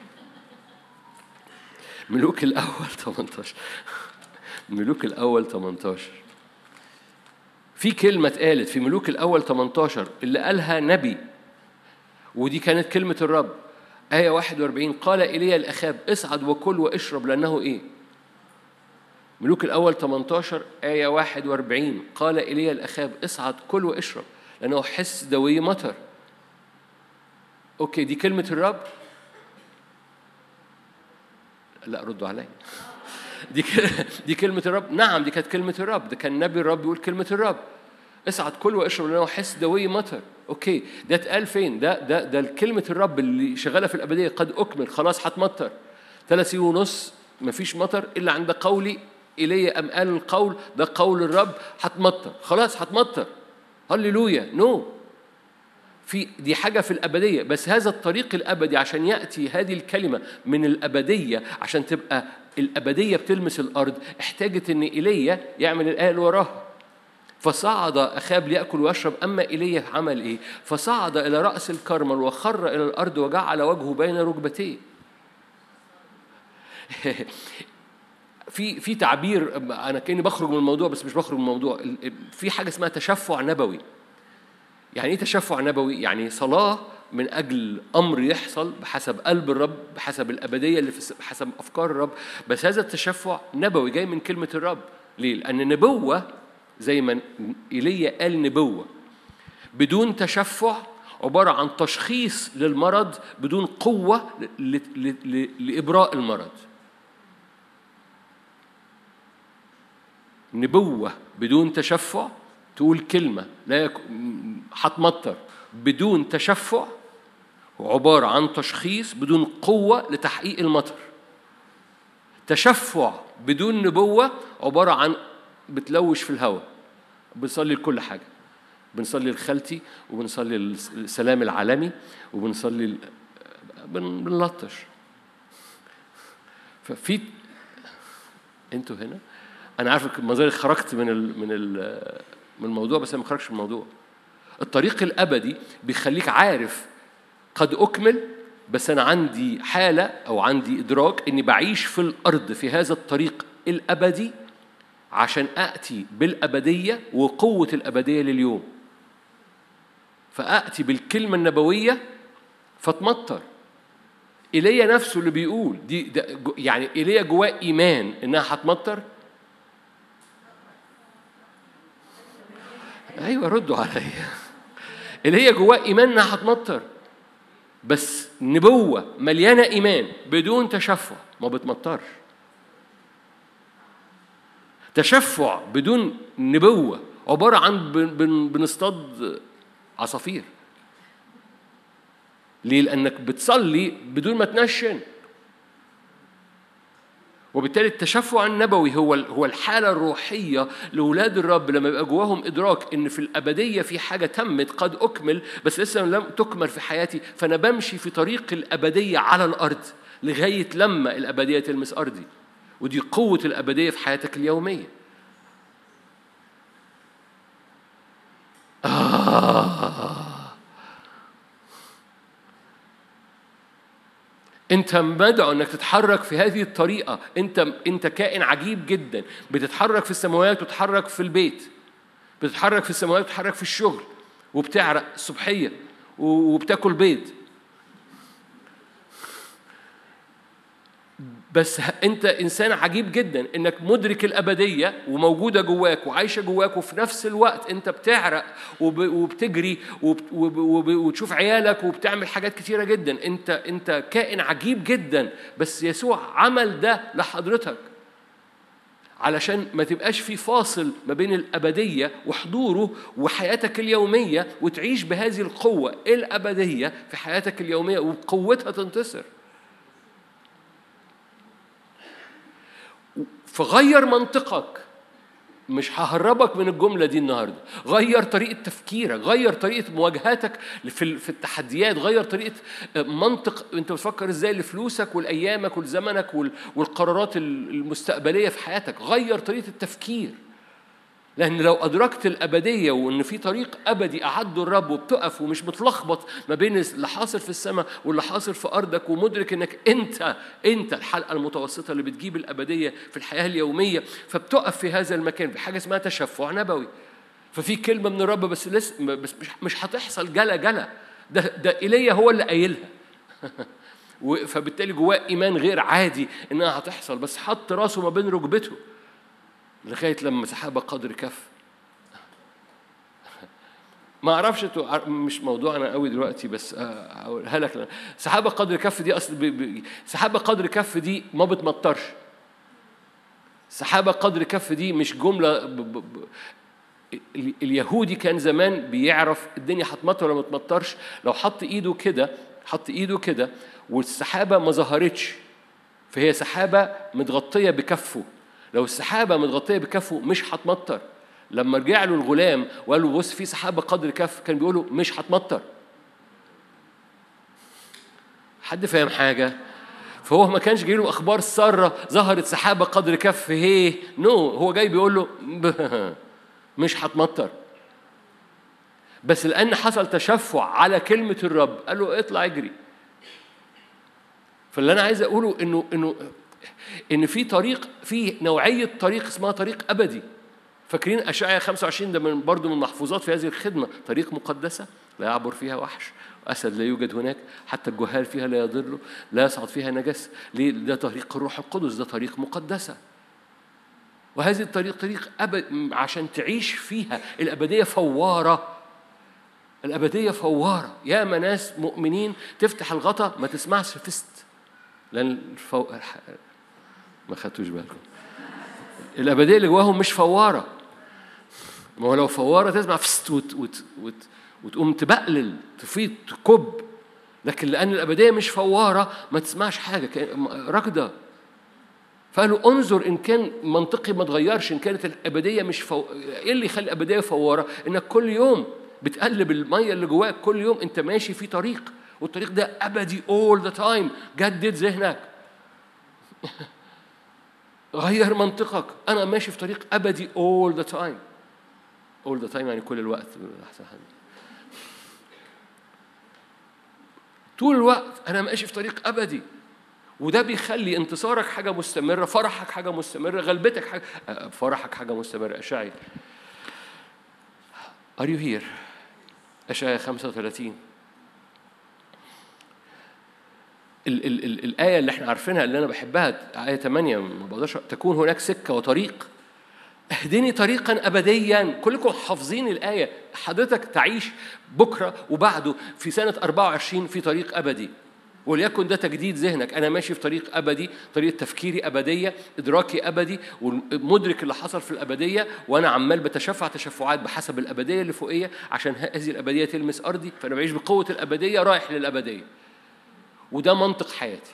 S1: ملوك الاول 18 ملوك الاول 18 في كلمه اتقالت في ملوك الاول 18 اللي قالها نبي ودي كانت كلمه الرب آية 41 قال إيليا الأخاب اصعد وكل واشرب لأنه إيه؟ ملوك الأول 18 آية 41 قال إيليا الأخاب اصعد كل واشرب لأنه حس دوي مطر أوكي دي كلمة الرب لا ردوا عليا دي دي كلمة الرب نعم دي كانت كلمة الرب ده كان نبي الرب يقول كلمة الرب اصعد كل واشرب لأنه حس دوي مطر أوكي ده اتقال فين ده ده ده كلمة الرب اللي شغالة في الأبدية قد أكمل خلاص هتمطر ثلاث سنين ونص مفيش مطر إلا عند قولي إلي أم قال القول ده قول الرب هتمطر خلاص هتمطر هللويا نو no. في دي حاجة في الأبدية بس هذا الطريق الأبدي عشان يأتي هذه الكلمة من الأبدية عشان تبقى الأبدية بتلمس الأرض احتاجت إن إيليا يعمل الآية اللي وراها فصعد أخاب ليأكل ويشرب أما إيليا عمل إيه؟ فصعد إلى رأس الكرمل وخر إلى الأرض وجعل وجهه بين ركبتيه في في تعبير انا كاني بخرج من الموضوع بس مش بخرج من الموضوع في حاجه اسمها تشفع نبوي يعني ايه تشفع نبوي يعني صلاه من اجل امر يحصل بحسب قلب الرب بحسب الابديه اللي في بحسب افكار الرب بس هذا التشفع نبوي جاي من كلمه الرب ليه لان نبوه زي ما ايليا قال نبوه بدون تشفع عباره عن تشخيص للمرض بدون قوه لابراء المرض نبوة بدون تشفع تقول كلمة لا يك... هتمطر بدون تشفع عبارة عن تشخيص بدون قوة لتحقيق المطر تشفع بدون نبوة عبارة عن بتلوش في الهواء بنصلي لكل حاجة بنصلي لخالتي وبنصلي للسلام العالمي وبنصلي بنلطش ففي انتوا هنا انا عارف المظاهر خرجت من ال من ال من الموضوع بس انا ما خرجتش من الموضوع الطريق الابدي بيخليك عارف قد اكمل بس انا عندي حاله او عندي ادراك اني بعيش في الارض في هذا الطريق الابدي عشان اتي بالابديه وقوه الابديه لليوم فاتي بالكلمه النبويه فتمطر ايليا نفسه اللي بيقول دي يعني ايليا جواه ايمان انها هتمطر ايوه ردوا عليا اللي هي جواه ايمان انها هتمطر بس نبوه مليانه ايمان بدون تشفع ما بتمطرش تشفع بدون نبوه عباره عن بنصطاد عصافير ليه لانك بتصلي بدون ما تنشن وبالتالي التشفع النبوي هو هو الحاله الروحيه لاولاد الرب لما يبقى جواهم ادراك ان في الابديه في حاجه تمت قد اكمل بس لسه لم تكمل في حياتي فانا بمشي في طريق الابديه على الارض لغايه لما الابديه تلمس ارضي ودي قوه الابديه في حياتك اليوميه آه انت مدعو انك تتحرك في هذه الطريقه انت انت كائن عجيب جدا بتتحرك في السماوات وتتحرك في البيت بتتحرك في السماوات بتتحرك في الشغل وبتعرق الصبحيه وبتاكل بيض بس انت انسان عجيب جدا انك مدرك الابديه وموجوده جواك وعايشه جواك وفي نفس الوقت انت بتعرق وبتجري وتشوف عيالك وبتعمل حاجات كتيره جدا انت انت كائن عجيب جدا بس يسوع عمل ده لحضرتك علشان ما تبقاش في فاصل ما بين الأبدية وحضوره وحياتك اليومية وتعيش بهذه القوة الأبدية في حياتك اليومية وبقوتها تنتصر فغير منطقك مش ههربك من الجملة دي النهاردة غير طريقة تفكيرك غير طريقة مواجهاتك في في التحديات غير طريقة منطق انت بتفكر ازاي لفلوسك ولأيامك ولزمنك والقرارات المستقبلية في حياتك غير طريقة التفكير لأن لو أدركت الأبدية وإن في طريق أبدي أعده الرب وبتقف ومش متلخبط ما بين اللي حاصل في السماء واللي حاصل في أرضك ومدرك إنك أنت أنت الحلقة المتوسطة اللي بتجيب الأبدية في الحياة اليومية فبتقف في هذا المكان بحاجة اسمها تشفع نبوي ففي كلمة من الرب بس لسه بس مش, مش هتحصل جلا جلا ده ده إيليا هو اللي قايلها فبالتالي جواه إيمان غير عادي إنها هتحصل بس حط راسه ما بين ركبته لغايه لما سحابه قدر كف ما اعرفش مش موضوعنا قوي دلوقتي بس هقولها لك سحابه قدر كف دي اصل سحابه قدر كف دي ما بتمطرش سحابه قدر كف دي مش جمله ب... ب... ب... اليهودي كان زمان بيعرف الدنيا هتمطر ولا ما تمطرش لو حط ايده كده حط ايده كده والسحابه ما ظهرتش فهي سحابه متغطيه بكفه لو السحابة متغطية بكفه مش هتمطر لما رجع له الغلام وقال له بص في سحابة قدر كف كان بيقول له مش هتمطر حد فاهم حاجة؟ فهو ما كانش جاي له اخبار ساره ظهرت سحابه قدر كف هي نو no. هو جاي بيقول له مش هتمطر بس لان حصل تشفع على كلمه الرب قال له اطلع اجري فاللي انا عايز اقوله انه انه ان في طريق في نوعيه طريق اسمها طريق ابدي فاكرين اشعياء 25 ده من برضه من المحفوظات في هذه الخدمه طريق مقدسه لا يعبر فيها وحش أسد لا يوجد هناك حتى الجهال فيها لا يضر لا يصعد فيها نجس ليه ده طريق الروح القدس ده طريق مقدسة وهذه الطريق طريق أبد عشان تعيش فيها الأبدية فوارة الأبدية فوارة يا ناس مؤمنين تفتح الغطا ما تسمعش فست لأن الفو... ما خدتوش بالكم الأبدية اللي جواهم مش فوارة ما هو لو فوارة تسمع فست وت... وت... وت... وتقوم تبقلل تفيض تكب لكن لأن الأبدية مش فوارة ما تسمعش حاجة راكدة فقالوا انظر إن كان منطقي ما تغيرش إن كانت الأبدية مش فو... إيه اللي يخلي الأبدية فوارة؟ إنك كل يوم بتقلب المية اللي جواك كل يوم أنت ماشي في طريق والطريق ده أبدي all the time جدد ذهنك غير منطقك أنا ماشي في طريق أبدي all the time all the time يعني كل الوقت أحسن حاجة طول الوقت أنا ماشي في طريق أبدي وده بيخلي انتصارك حاجة مستمرة فرحك حاجة مستمرة غلبتك حاجة فرحك حاجة مستمرة أشعي Are you here؟ أشعياء 35 ال ال ال الآية اللي احنا عارفينها اللي أنا بحبها آية 8 ما بقدرش تكون هناك سكة وطريق اهدني طريقا ابديا كلكم حافظين الايه حضرتك تعيش بكره وبعده في سنه 24 في طريق ابدي وليكن ده تجديد ذهنك انا ماشي في طريق ابدي طريقه تفكيري ابديه ادراكي ابدي ومدرك اللي حصل في الابديه وانا عمال بتشفع تشفعات بحسب الابديه اللي فوقيه عشان هذه الابديه تلمس ارضي فانا بعيش بقوه الابديه رايح للابديه وده منطق حياتي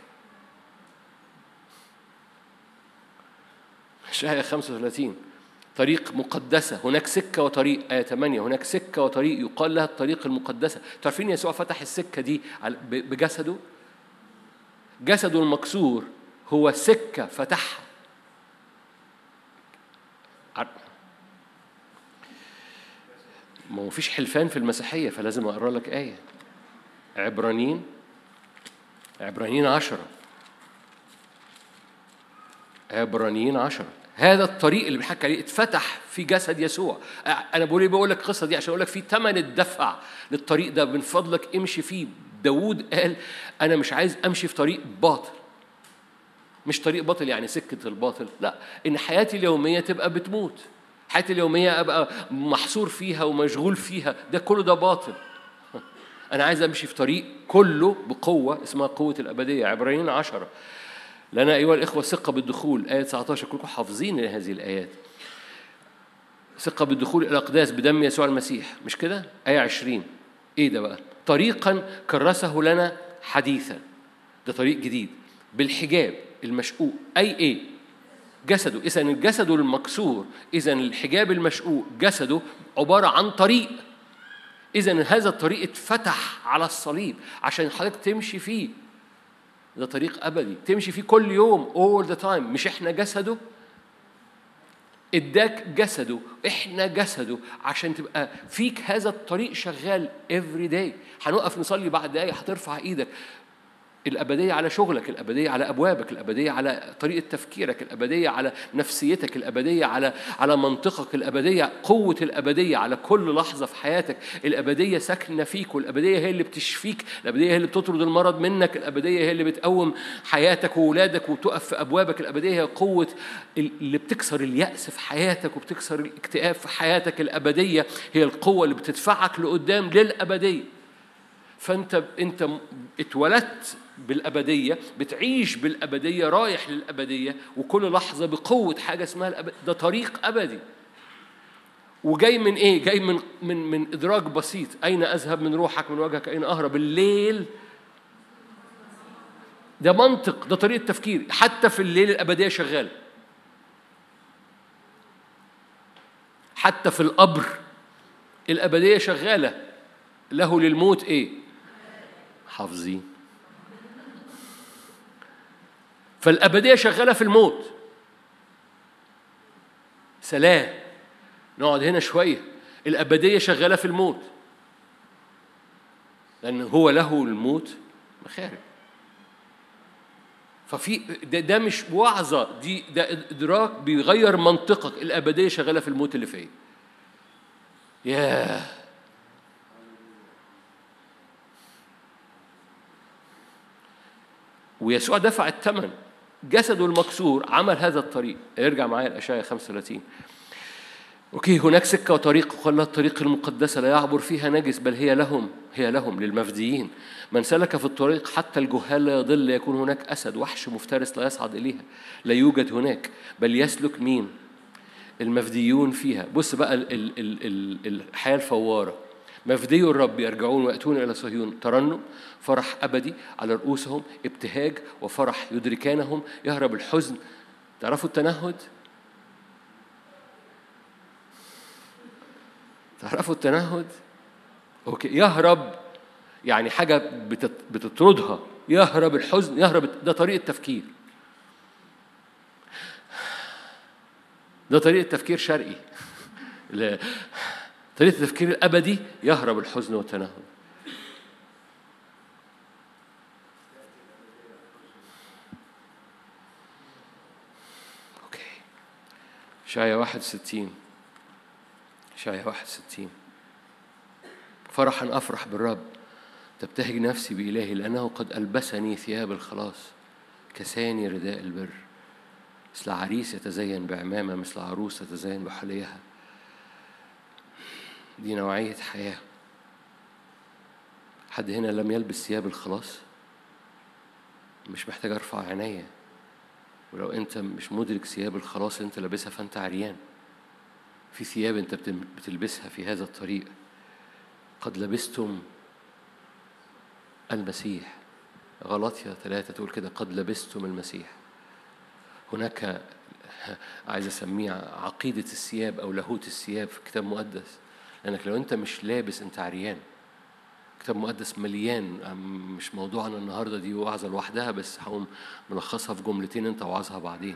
S1: اشعياء 35 طريق مقدسة هناك سكة وطريق آية 8 هناك سكة وطريق يقال لها الطريق المقدسة تعرفين يسوع فتح السكة دي بجسده جسده المكسور هو سكة فتحها ما هو فيش حلفان في المسيحية فلازم أقرأ لك آية عبرانيين عبرانيين عشرة عبرانيين عشرة هذا الطريق اللي بنحكي عليه اتفتح في جسد يسوع انا بقول ايه بقول لك القصه دي عشان اقول لك في ثمن الدفع للطريق ده من فضلك امشي فيه داوود قال انا مش عايز امشي في طريق باطل مش طريق باطل يعني سكه الباطل لا ان حياتي اليوميه تبقى بتموت حياتي اليوميه ابقى محصور فيها ومشغول فيها ده كله ده باطل انا عايز امشي في طريق كله بقوه اسمها قوه الابديه عبرانيين عشرة لنا أيها الإخوة ثقة بالدخول آية 19 كلكم حافظين هذه الآيات ثقة بالدخول إلى الأقداس بدم يسوع المسيح مش كده؟ آية 20 إيه ده بقى؟ طريقا كرسه لنا حديثا ده طريق جديد بالحجاب المشقوق أي إيه؟ جسده إذا الجسد المكسور إذا الحجاب المشقوق جسده عبارة عن طريق إذا هذا الطريق اتفتح على الصليب عشان حضرتك تمشي فيه ده طريق أبدي تمشي فيه كل يوم all the time مش إحنا جسده اداك جسده احنا جسده عشان تبقى فيك هذا الطريق شغال every day هنقف نصلي بعد دقايق هترفع ايدك الأبدية على شغلك الأبدية على أبوابك الأبدية على طريقة تفكيرك الأبدية على نفسيتك الأبدية على على منطقك الأبدية قوة الأبدية على كل لحظة في حياتك الأبدية ساكنة فيك والأبدية هي اللي بتشفيك الأبدية هي اللي بتطرد المرض منك الأبدية هي اللي بتقوم حياتك وولادك وتقف في أبوابك الأبدية هي قوة اللي بتكسر اليأس في حياتك وبتكسر الاكتئاب في حياتك الأبدية هي القوة اللي بتدفعك لقدام للأبدية فانت انت اتولدت بالابديه بتعيش بالابديه رايح للابديه وكل لحظه بقوه حاجه اسمها الأبدية. ده طريق ابدي وجاي من ايه جاي من من من ادراك بسيط اين اذهب من روحك من وجهك اين اهرب الليل ده منطق ده طريقه تفكير حتى في الليل الابديه شغاله حتى في القبر الابديه شغاله له للموت ايه حافظين فالأبدية شغالة في الموت سلام نقعد هنا شوية الأبدية شغالة في الموت لأن هو له الموت مخارج ففي ده, ده مش وعظة دي ده إدراك بيغير منطقك الأبدية شغالة في الموت اللي فيه ياه ويسوع دفع الثمن جسده المكسور عمل هذا الطريق ارجع معايا الاشعياء 35 اوكي هناك سكه وطريق وقال الطريق المقدسه لا يعبر فيها نجس بل هي لهم هي لهم للمفديين من سلك في الطريق حتى الجهال لا يضل يكون هناك اسد وحش مفترس لا يصعد اليها لا يوجد هناك بل يسلك مين المفديون فيها بص بقى الحياه الفواره مفدي الرب يرجعون ويأتون إلى صهيون ترنم فرح أبدي على رؤوسهم ابتهاج وفرح يدركانهم يهرب الحزن تعرفوا التنهد تعرفوا التنهد اوكي يهرب يعني حاجه بتطردها يهرب الحزن يهرب ده طريقه تفكير ده طريقه تفكير شرقي طريقة التفكير الأبدي يهرب الحزن والتنهد أوكي شاية واحد وستين شاية واحد وستين فرحا أفرح بالرب تبتهج نفسي بإلهي لأنه قد ألبسني ثياب الخلاص كساني رداء البر مثل عريس يتزين بعمامة مثل عروس تتزين بحليها دي نوعية حياة حد هنا لم يلبس ثياب الخلاص مش محتاج ارفع عينيا ولو انت مش مدرك ثياب الخلاص اللي انت لابسها فانت عريان في ثياب انت بتلبسها في هذا الطريق قد لبستم المسيح غلطية ثلاثة تقول كده قد لبستم المسيح هناك عايز اسميه عقيدة الثياب أو لاهوت الثياب في الكتاب المقدس لأنك لو أنت مش لابس أنت عريان كتاب مقدس مليان مش موضوعنا النهارده دي وعظه لوحدها بس هقوم ملخصها في جملتين انت وعظها بعدين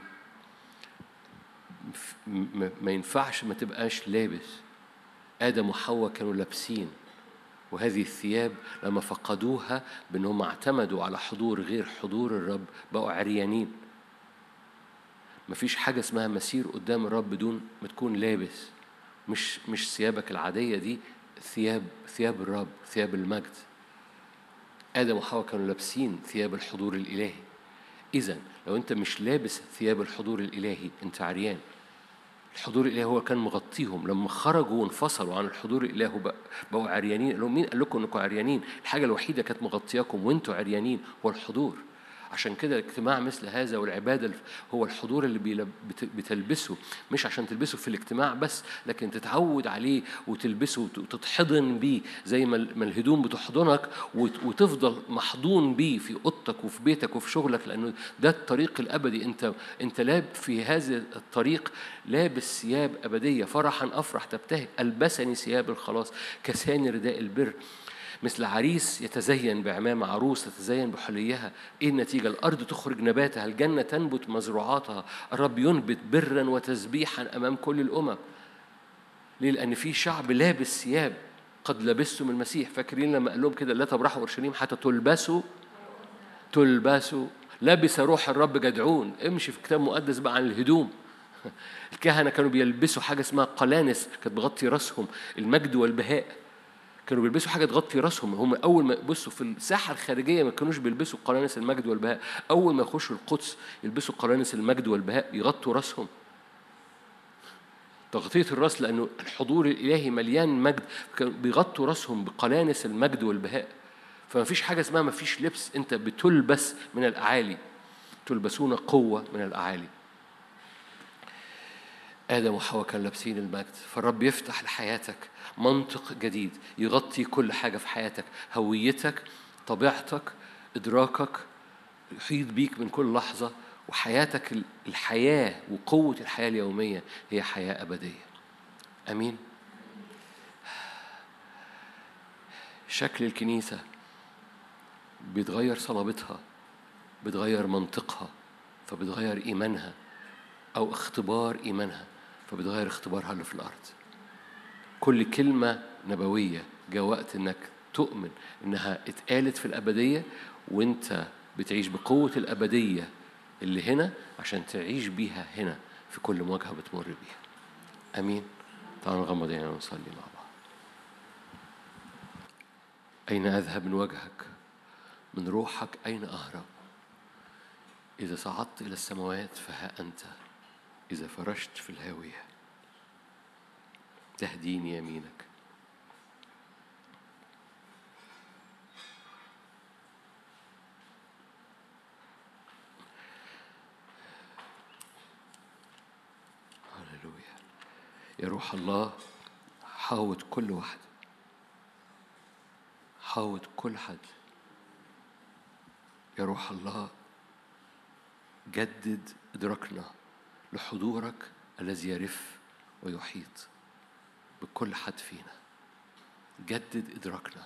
S1: ما ينفعش ما تبقاش لابس ادم وحواء كانوا لابسين وهذه الثياب لما فقدوها بانهم اعتمدوا على حضور غير حضور الرب بقوا عريانين مفيش حاجة اسمها مسير قدام الرب بدون ما تكون لابس مش مش ثيابك العادية دي ثياب ثياب الرب ثياب المجد آدم وحواء كانوا لابسين ثياب الحضور الإلهي إذا لو أنت مش لابس ثياب الحضور الإلهي أنت عريان الحضور الإلهي هو كان مغطيهم لما خرجوا وانفصلوا عن الحضور الإلهي بقوا عريانين قال لهم مين قال لكم أنكم عريانين الحاجة الوحيدة كانت مغطياكم وأنتوا عريانين هو الحضور عشان كده الاجتماع مثل هذا والعبادة هو الحضور اللي بتلبسه مش عشان تلبسه في الاجتماع بس لكن تتعود عليه وتلبسه وتتحضن بيه زي ما الهدوم بتحضنك وتفضل محضون بيه في اوضتك وفي بيتك وفي شغلك لانه ده الطريق الابدي انت انت لاب في هذا الطريق لابس ثياب ابديه فرحا افرح تبتهج البسني ثياب الخلاص كساني رداء البر مثل عريس يتزين بعمام عروس تتزين بحليها ايه النتيجه الارض تخرج نباتها الجنه تنبت مزروعاتها الرب ينبت برا وتسبيحا امام كل الامم ليه لان في شعب لابس ثياب قد لبستم المسيح فاكرين لما قال لهم كده لا تبرحوا اورشليم حتى تلبسوا تلبسوا لبس روح الرب جدعون امشي في كتاب مقدس بقى عن الهدوم الكهنه كانوا بيلبسوا حاجه اسمها قلانس كانت بغطي راسهم المجد والبهاء كانوا بيلبسوا حاجه تغطي راسهم هم اول ما بصوا في الساحه الخارجيه ما كانوش بيلبسوا قرانس المجد والبهاء اول ما يخشوا القدس يلبسوا قرانس المجد والبهاء يغطوا راسهم تغطية الراس لأنه الحضور الإلهي مليان مجد بيغطوا راسهم بقلانس المجد والبهاء فما فيش حاجة اسمها ما فيش لبس أنت بتلبس من الأعالي تلبسون قوة من الأعالي آدم وحواء كانوا لابسين المجد فالرب يفتح لحياتك منطق جديد يغطي كل حاجة في حياتك هويتك طبيعتك إدراكك يحيط بيك من كل لحظة وحياتك الحياة وقوة الحياة اليومية هي حياة أبدية أمين شكل الكنيسة بيتغير صلابتها بتغير منطقها فبتغير إيمانها أو اختبار إيمانها فبتغير اختبارها اللي في الأرض كل كلمة نبوية جاء وقت إنك تؤمن إنها اتقالت في الأبدية وإنت بتعيش بقوة الأبدية اللي هنا عشان تعيش بيها هنا في كل مواجهة بتمر بيها أمين تعالوا نغمض عينينا ونصلي مع بعض أين أذهب من وجهك من روحك أين أهرب إذا صعدت إلى السماوات فها أنت إذا فرشت في الهاوية تهديني يمينك هللويا يا روح الله حاوط كل واحد حاوط كل حد يا روح الله جدد إدراكنا لحضورك الذي يرف ويحيط بكل حد فينا جدد إدراكنا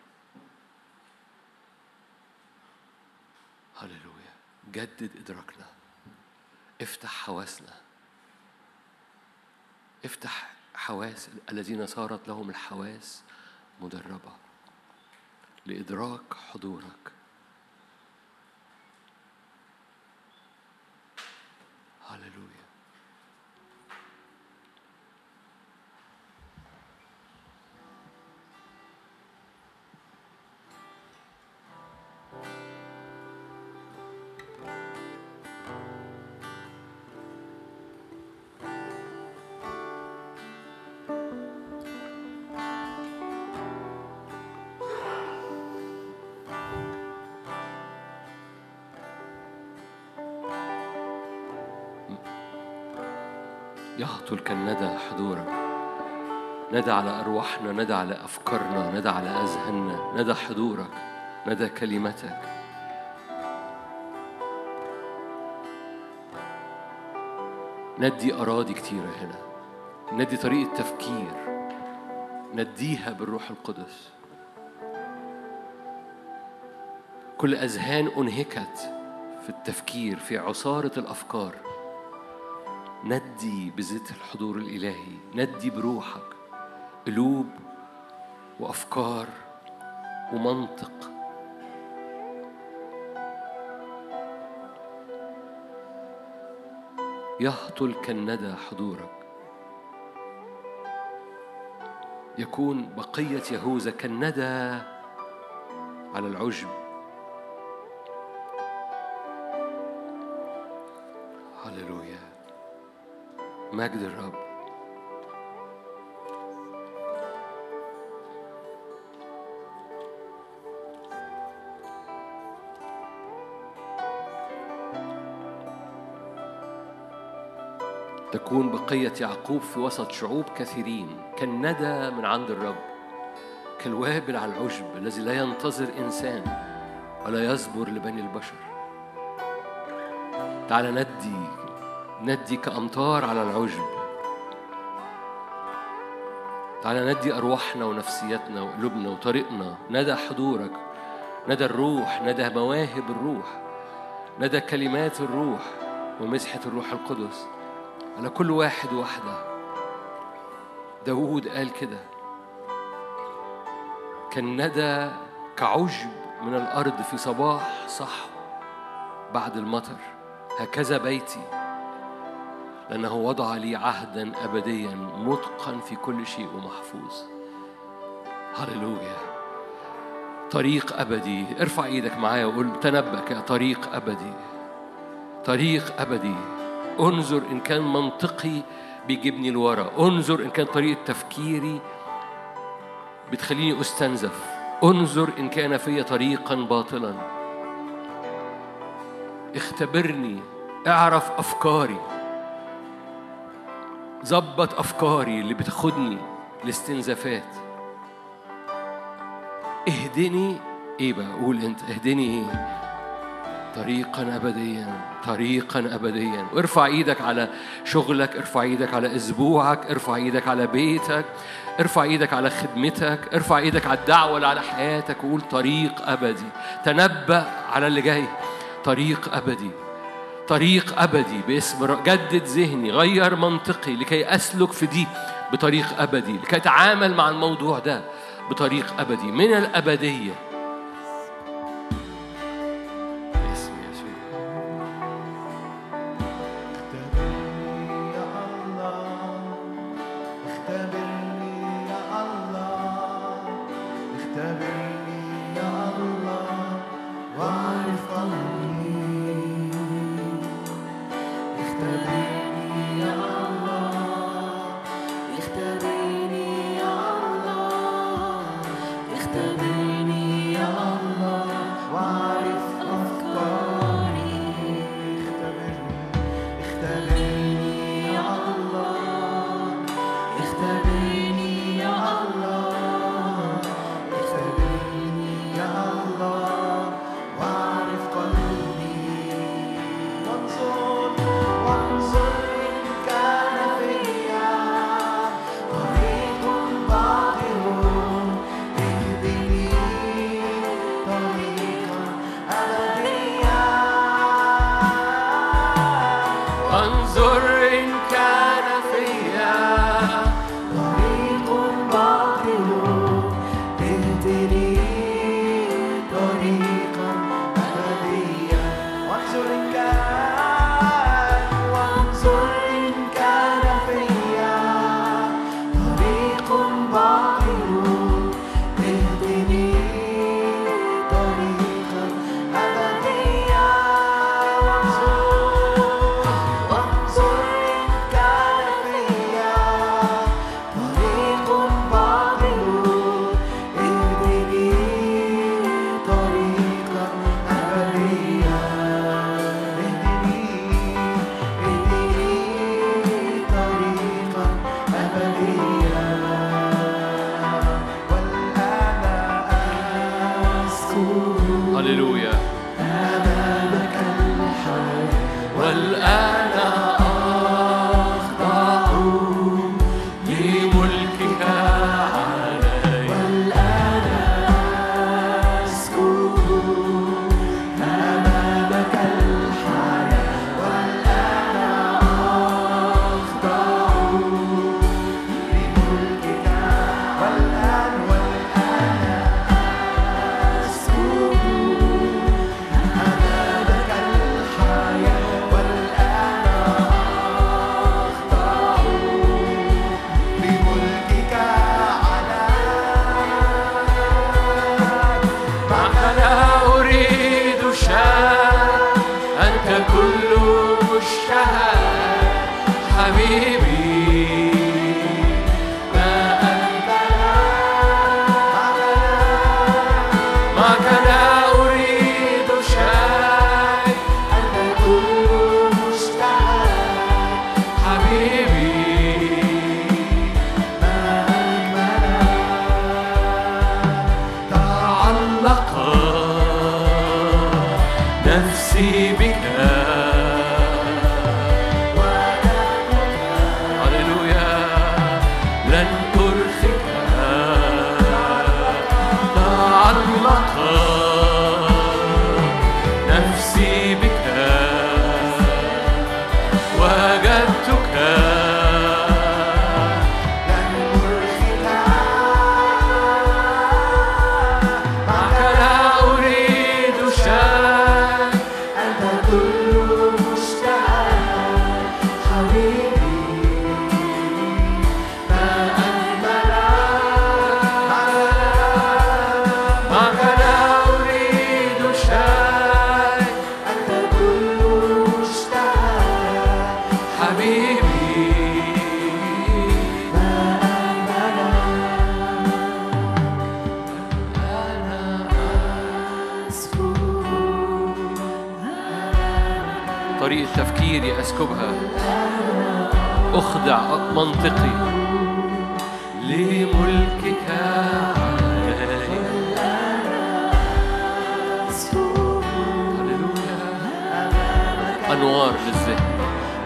S1: هللويا جدد إدراكنا افتح حواسنا افتح حواس الذين صارت لهم الحواس مدربة لإدراك حضورك هللويا يهطل كالندى حضورك ندى على أرواحنا ندى على أفكارنا ندى على أذهاننا ندى حضورك ندى كلمتك ندي أراضي كتيرة هنا ندي طريقة تفكير نديها بالروح القدس كل أذهان أنهكت في التفكير في عصارة الأفكار ندي بزيت الحضور الإلهي ندي بروحك قلوب وأفكار ومنطق يهطل كالندى حضورك يكون بقية يهوذا كالندى على العجب هللويا مجد الرب تكون بقية يعقوب في وسط شعوب كثيرين كالندى من عند الرب كالوابل على العشب الذي لا ينتظر إنسان ولا يصبر لبني البشر تعال ندي ندي كأمطار على العشب تعال ندي أرواحنا ونفسيتنا وقلوبنا وطريقنا ندى حضورك ندى الروح ندى مواهب الروح ندى كلمات الروح ومسحة الروح القدس على كل واحد وواحدة داود قال كده كالندى كعشب من الأرض في صباح صح بعد المطر هكذا بيتي لأنه وضع لي عهدا أبديا متقن في كل شيء ومحفوظ هللويا طريق أبدي ارفع ايدك معايا وقول تنبأ طريق أبدي طريق أبدي انظر إن كان منطقي بيجيبني لورا انظر إن كان طريقة تفكيري بتخليني أستنزف انظر إن كان في طريقا باطلا اختبرني اعرف أفكاري ظبط أفكاري اللي بتاخدني لاستنزافات اهدني ايه بقى قول انت اهدني ايه طريقا ابديا طريقا ابديا وارفع ايدك على شغلك ارفع ايدك على اسبوعك ارفع ايدك على بيتك ارفع ايدك على خدمتك ارفع ايدك على الدعوه اللي على حياتك وقول طريق ابدي تنبأ على اللي جاي طريق ابدي طريق ابدي باسم جدد ذهني غير منطقي لكي اسلك في دي بطريق ابدي لكي اتعامل مع الموضوع ده بطريق ابدي من الابديه ذهني أسكبها أخضع منطقي لملكك أنوار للذهن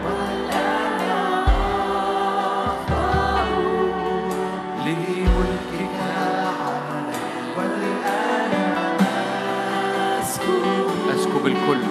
S1: أسكب الكل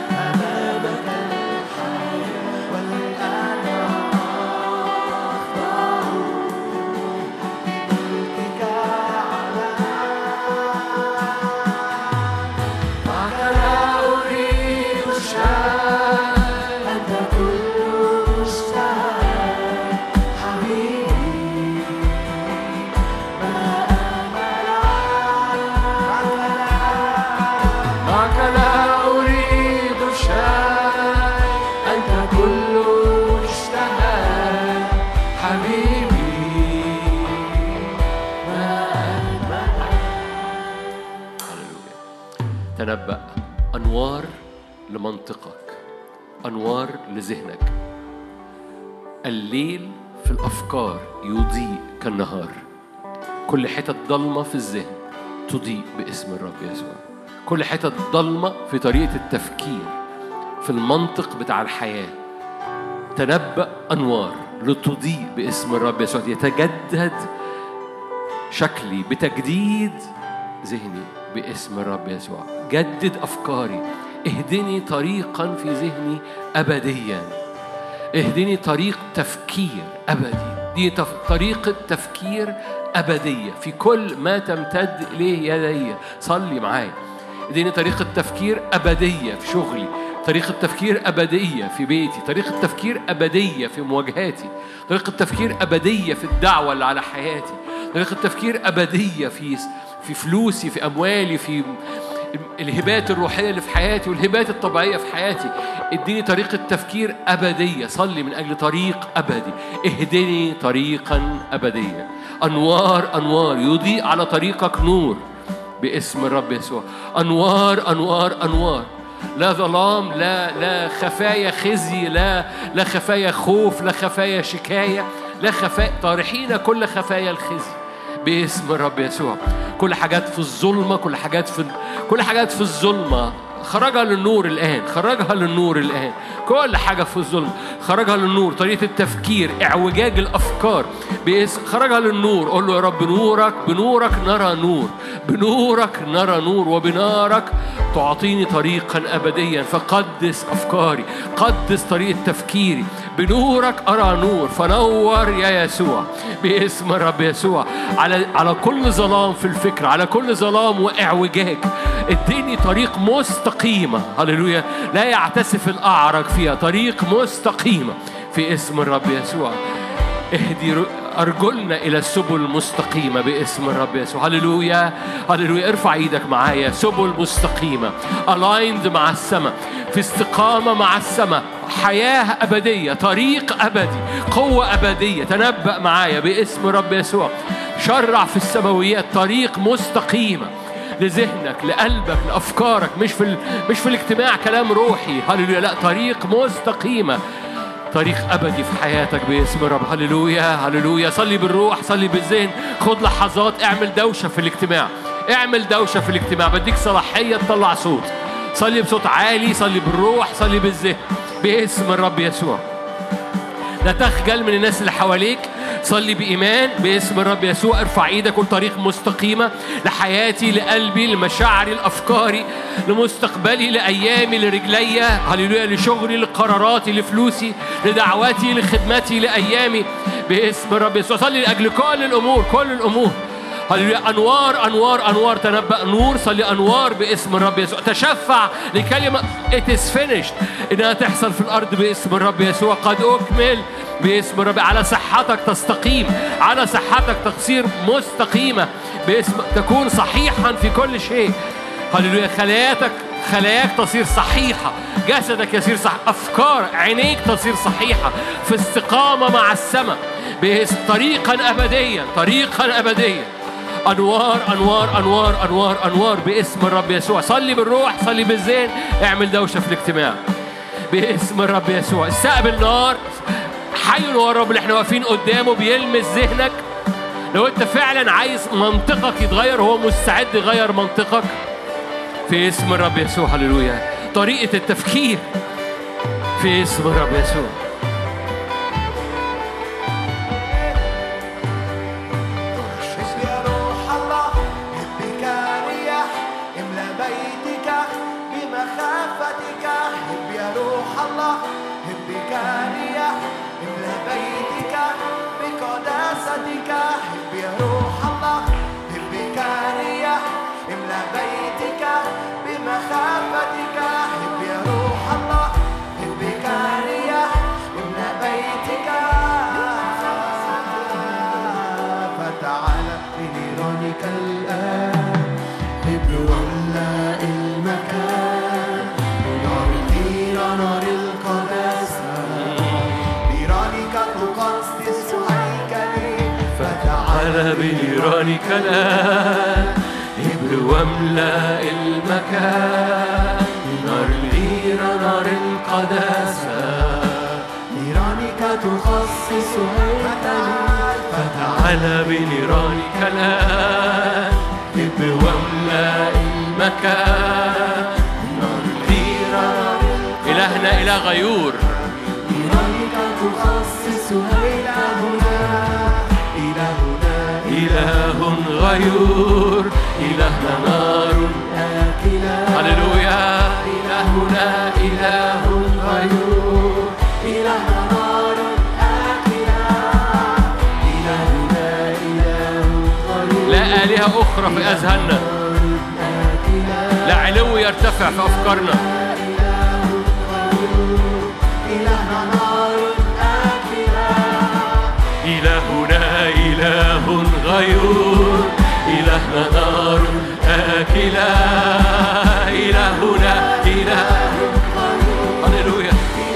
S1: منطقك أنوار لذهنك الليل في الأفكار يضيء كالنهار كل حتة ضلمة في الذهن تضيء باسم الرب يسوع كل حتة ضلمة في طريقة التفكير في المنطق بتاع الحياة تنبأ أنوار لتضيء باسم الرب يسوع يتجدد شكلي بتجديد ذهني باسم الرب يسوع جدد أفكاري اهدني طريقا في ذهني أبديا اهدني طريق تفكير أبدي دي طريقة تفكير أبدية في كل ما تمتد إليه يدي صلي معايا اديني طريقة تفكير أبدية في شغلي طريقة تفكير أبدية في بيتي طريقة تفكير أبدية في مواجهاتي طريقة تفكير أبدية في الدعوة اللي على حياتي طريقة تفكير أبدية في في فلوسي في أموالي في الهبات الروحية اللي في حياتي والهبات الطبيعية في حياتي اديني طريقة تفكير أبدية صلي من أجل طريق أبدي اهدني طريقا أبديا أنوار أنوار يضيء على طريقك نور باسم الرب يسوع أنوار أنوار أنوار لا ظلام لا لا خفايا خزي لا لا خفايا خوف لا خفايا شكاية لا خفايا طارحين كل خفايا الخزي باسم الرب يسوع كل حاجات في الظلمة كل حاجات في كل حاجات في الظلمة خرجها للنور الآن خرجها للنور الآن كل حاجة في الظلم خرجها للنور طريقة التفكير اعوجاج الأفكار باسم خرجها للنور قول له يا رب نورك بنورك نرى نور بنورك نرى نور وبنارك تعطيني طريقا أبديا فقدس أفكاري قدس طريقة تفكيري بنورك أرى نور فنور يا يسوع باسم الرب يسوع على على كل ظلام في الفكر على كل ظلام وإعوجاج اديني طريق مستقيمة هللويا لا يعتسف الأعرج فيها طريق مستقيمة في اسم الرب يسوع اهدي أرجلنا إلى السبل المستقيمة باسم الرب يسوع هللويا هللويا ارفع ايدك معايا سبل مستقيمة الايند مع السماء في استقامة مع السماء حياة أبدية طريق أبدي قوة أبدية تنبأ معايا باسم الرب يسوع شرع في السماويات طريق مستقيمة لذهنك لقلبك لأفكارك مش في مش في الاجتماع كلام روحي هللويا لا طريق مستقيمة طريق أبدي في حياتك باسم الرب هللويا هللويا صلي بالروح صلي بالذهن خد لحظات اعمل دوشة في الاجتماع اعمل دوشة في الاجتماع بديك صلاحية تطلع صوت صلي بصوت عالي صلي بالروح صلي بالذهن باسم الرب يسوع لا تخجل من الناس اللي حواليك صلي بإيمان باسم الرب يسوع ارفع ايدك كل طريق مستقيمة لحياتي لقلبي لمشاعري لأفكاري لمستقبلي لأيامي لرجلي هللويا لشغلي لقراراتي لفلوسي لدعواتي لخدمتي لأيامي باسم الرب يسوع صلي لأجل كل الأمور كل الأمور هللويا انوار انوار انوار تنبأ نور صلي انوار باسم الرب يسوع تشفع لكلمه it is finished انها تحصل في الارض باسم الرب يسوع قد اكمل باسم الرب على صحتك تستقيم على صحتك تصير مستقيمه باسم تكون صحيحا في كل شيء هللويا خلاياتك خلاياك تصير صحيحة جسدك يصير صح أفكار عينيك تصير صحيحة في استقامة مع السماء طريقا أبديا طريقا أبديا أنوار أنوار أنوار أنوار أنوار باسم الرب يسوع صلي بالروح صلي بالذهن اعمل دوشة في الاجتماع باسم الرب يسوع استقبل نار حي هو الرب اللي احنا واقفين قدامه بيلمس ذهنك لو انت فعلا عايز منطقك يتغير هو مستعد يغير منطقك في اسم الرب يسوع هللويا طريقة التفكير في اسم الرب يسوع بنيرانك الآن ابر واملأ المكان نار الغيرة نار القداسة نيرانك تخصص هيكلي فتعال بنيرانك الآن ابر واملأ المكان نار الغيرة إلهنا إله غيور نيرانك تخصص هيكلنا إله غيور إلهنا نار آكلة هللويا إلهنا إله غيور إلهنا نار آكلة إلهنا إله غيور لا آلهة أخرى في أذهاننا لا علو يرتفع في أفكارنا إلهنا نار إلهنا إله غيور إلهنا نار آكلة إلهنا إله هللويا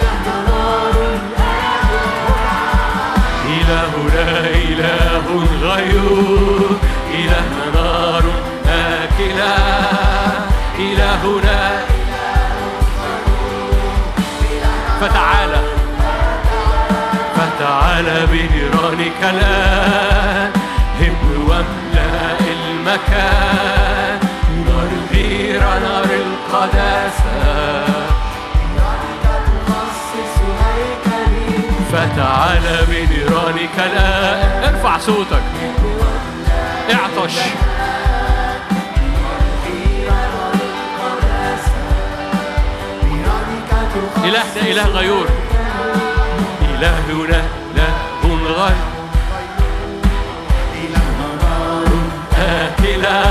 S1: إلهنا إله غيور إلهنا نار آكلة إلهنا فتعالى فتعالى بنيرانك الآن هم واملأ المكان نار الغيرة نار القداسة فتعالى بنيرانك الآن ارفع صوتك اعطش إلهنا إله غيور إلهنا له غير إله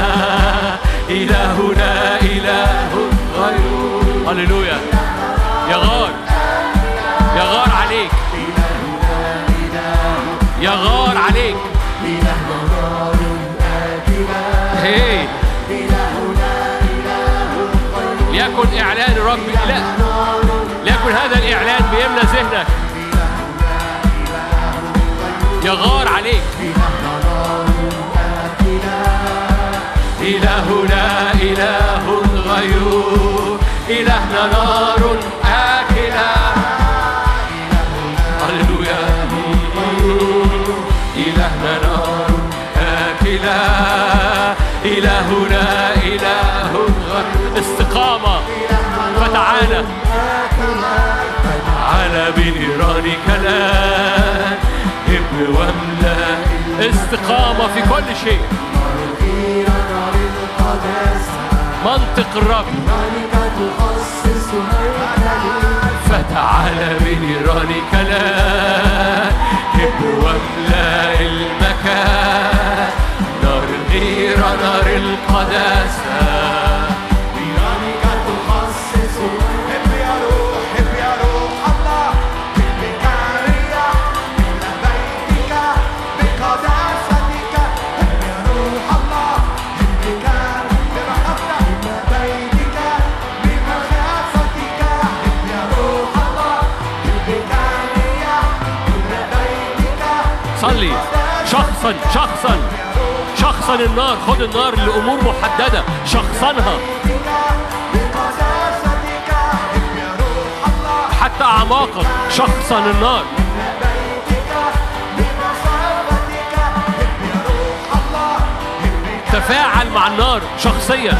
S1: إلهنا إله غير هللويا يا غار يا غار عليك يا غار عليك هي ليكن إعلان ربي لا ليكن هذا الإعلان بيملى ذهنك يغار عليك إلهنا إله غيور إلهنا نار آكلة هللويا إلهنا نار آكلة إلهنا إله غيور استقامة فتعالى فتعالى بنيرانك الآن ابن واملا استقامة في كل شيء منطق الرب فتعالى بنيرانك الآن ابن واملا المكان نار الغيرة نار القداسة صلي شخصا شخصا شخصا النار خد النار لأمور محددة شخصنها حتى أعماقك شخصا النار تفاعل مع النار شخصيا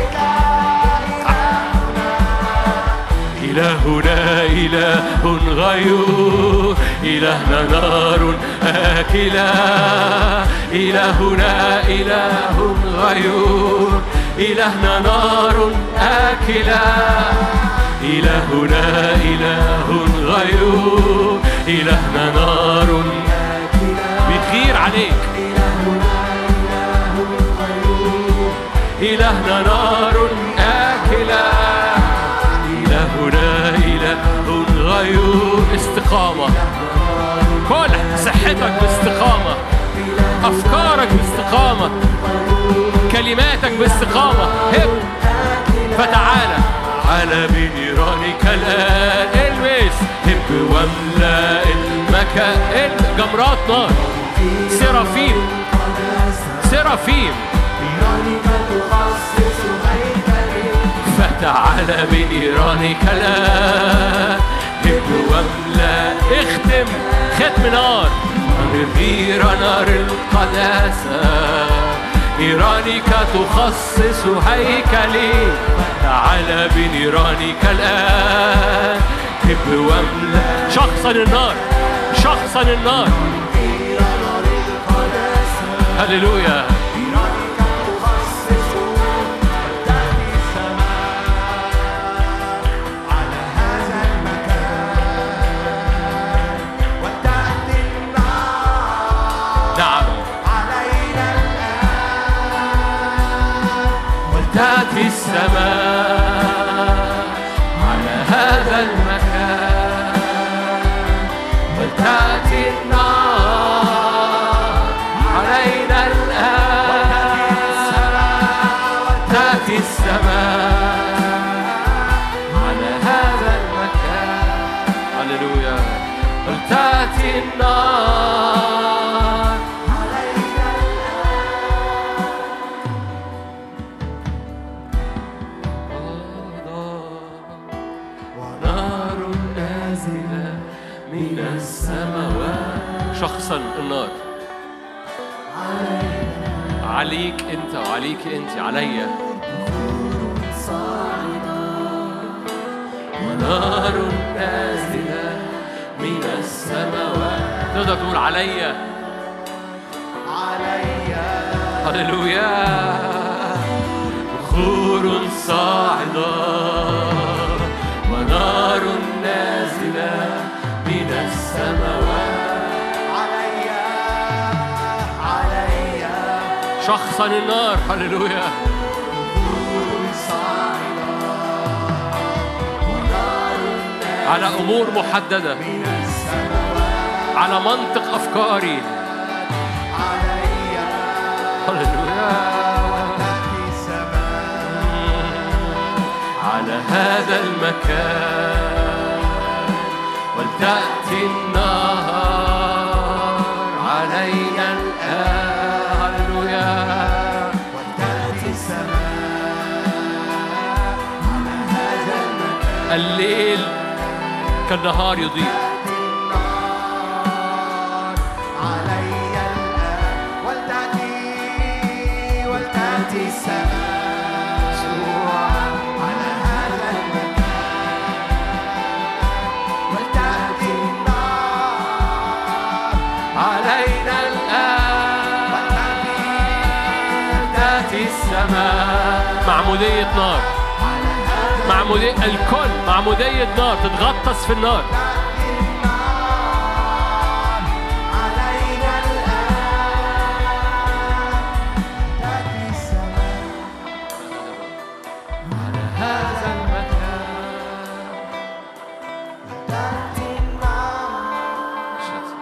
S1: إلهنا إله غيور إلهنا نار آكلة إلهنا إله غيور إلهنا نار آكلة إلهنا إله غيور إلهنا نار بيغير عليك إلهنا نار آكلة إلهنا إله غيور استقامة كل صحتك باستقامة أفكارك باستقامة كلماتك باستقامة هب فتعالى على بنيرانك الآن المس هب واملأ المكان جمرات نار سرافيم سرافيم فتعالى بنيرانك الآن هب واملأ اختم ختم نار غير نار القداسة نيرانك تخصص هيكلي تعال بنيرانك الآن هب واملأ شخصا النار شخصا النار هللويا تأتي السماء على هذا المكان وتأتي النار علينا الآن تأتي السماء على هذا المكان هللويا تأتي النار شخصا النار عليك انت وعليك انت عليا ونار نازلة من السماوات تقدر تقول عليا عليا هللويا بخور صاعدة ونار نازلة من السماوات شخصا النار هللويا على أمور محددة على منطق أفكاري هللويا على هذا المكان ولتأتي النهار علينا الآن هللويا ولتأتي السماء على هذا المكان الليل كالنهار يضيء
S2: علي الآن ولتأتي ولتأتي السماء على هذا المكان ولتأتي النار
S1: علينا الآن تأتي السماء معمودية نار معمودية الكل معمودية نار تتغطس في النار
S2: علينا الآن تأتي السماء
S1: على هذا المكان
S2: تأتي النار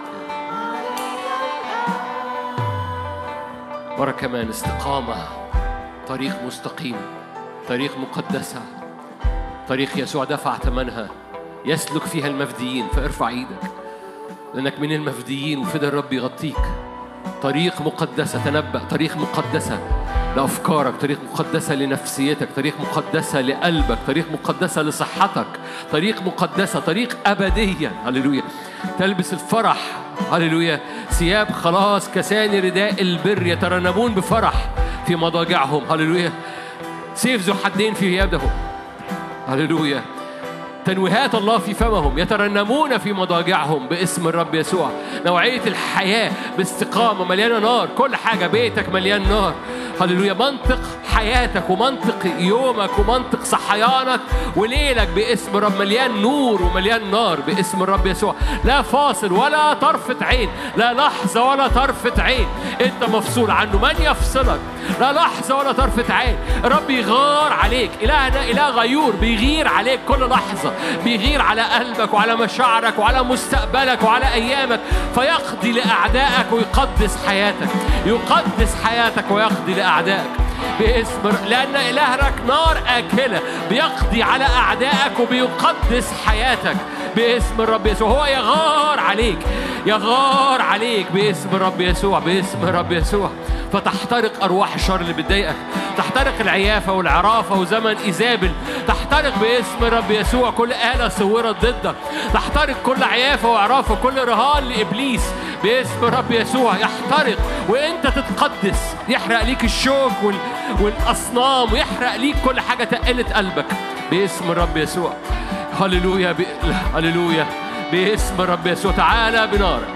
S1: مرة كمان استقامة طريق مستقيم طريق مقدسة طريق يسوع دفع ثمنها يسلك فيها المفديين فارفع ايدك لأنك من المفديين وفدا الرب يغطيك طريق مقدسة تنبأ طريق مقدسة لأفكارك طريق مقدسة لنفسيتك طريق مقدسة لقلبك طريق مقدسة لصحتك طريق مقدسة طريق أبديا هللويا تلبس الفرح هللويا ثياب خلاص كساني رداء البر يترنمون بفرح في مضاجعهم هللويا سيف ذو حدين في يدهم هللويا تنويهات الله في فمهم يترنمون في مضاجعهم باسم الرب يسوع نوعية الحياة باستقامة مليانة نار كل حاجة بيتك مليان نار هللويا منطق حياتك ومنطق يومك ومنطق صحيانك وليلك باسم الرب مليان نور ومليان نار باسم الرب يسوع لا فاصل ولا طرفة عين لا لحظة ولا طرفة عين انت مفصول عنه من يفصلك لا لحظة ولا طرفة عين الرب يغار عليك إلهنا إله غيور بيغير عليك كل لحظة بيغير على قلبك وعلى مشاعرك وعلى مستقبلك وعلى أيامك فيقضي لأعدائك ويقدس حياتك يقدس حياتك ويقضي لأعدائك باسم لأن إلهك نار آكلة بيقضي على أعدائك وبيقدس حياتك باسم الرب يسوع هو يغار عليك يغار عليك باسم الرب يسوع باسم الرب يسوع فتحترق أرواح الشر اللي بتضايقك تحترق العيافة والعرافة وزمن إيزابل تحترق باسم الرب يسوع كل آلة صورت ضدك تحترق كل عيافة وعرافة كل رهان لإبليس باسم الرب يسوع يحترق وانت تتقدس يحرق ليك الشوك وال... والاصنام ويحرق ليك كل حاجه تقلت قلبك باسم الرب يسوع هللويا ب... هللويا باسم الرب يسوع تعالى بنارك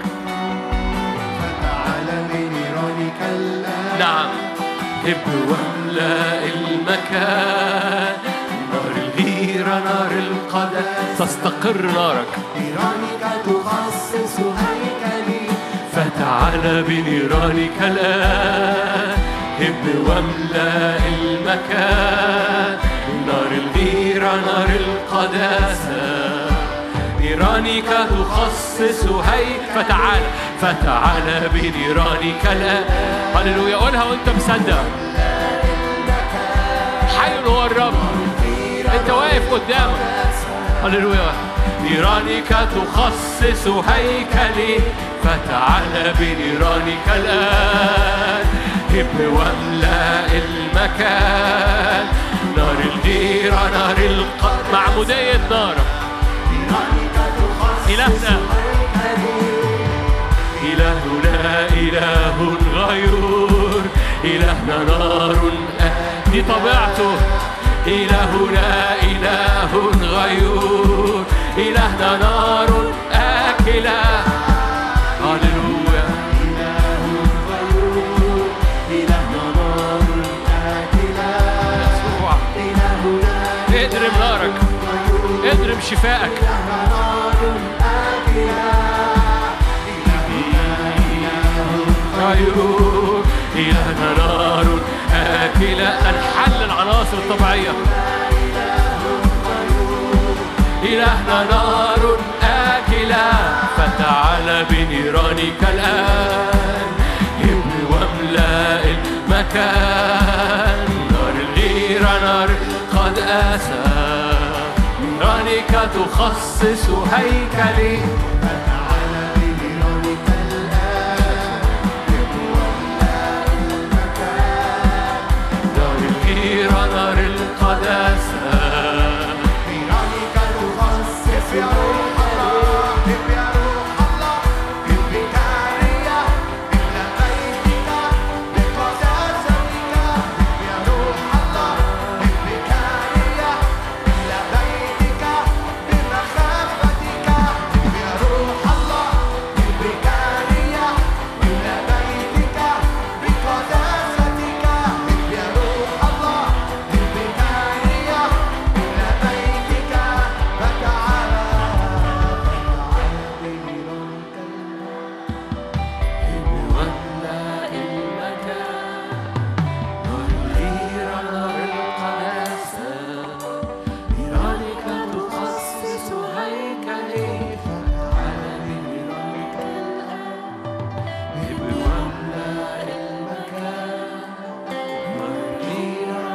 S2: فتعالى بنيرانك الآن
S1: نعم هب واملأ المكان نار الغيرة نار القدس تستقر نارك
S2: نيرانك تخصص هيكلي
S1: فتعال بنيرانك الآن هب واملأ المكان نار الغيرة نار القداسة نيرانك تخصص هي فتعال فتعال بنيرانك الآن هللويا قولها وانت مصدق حي هو الرب انت واقف قدامك هللويا نيرانك تخصص هيكلي فتعال بنيرانك الآن هب واملأ المكان نار الغيرة نار الق... معمودية نار
S2: نيرانك تخصص
S1: إلهنا
S2: هيكلي
S1: إلهنا إله غيور إلهنا نار آ- دي طبيعته إلهنا إله غيور إلهنا نار آكلة هللويا
S2: إلهنا نار آكلة
S1: يسوع
S2: إلهنا
S1: اضرب نارك اضرب شفائك
S2: نار آكلة
S1: غيور إلهنا نار آكلة نحل العناصر الطبيعية إلهنا نار آكلة فتعال بنيرانك الآن هب واملأ المكان نار الغيرة نار قد آسى نيرانك تخصص هيكلي
S2: فتعالى بنيرانك الآن
S1: نار الغيرة نار القداسة
S2: نيرانك تخصص يا روح الله هب يا روح الله هب بكارية املأ بيتك بقداستك هب يا روح الله هب بكارية املأ بيتك بمخافتك هب يا روح الله هب بكارية املأ بيتك بقداستك هب يا روح الله هب بكارية املأ بيتك فتعالى فتعالى بنيرانك
S1: واملأ المكان نار الغيرة نار القداسة نيرانك تخصص هيكلي على بنيرانك هب واملأ المكان نار الغيرة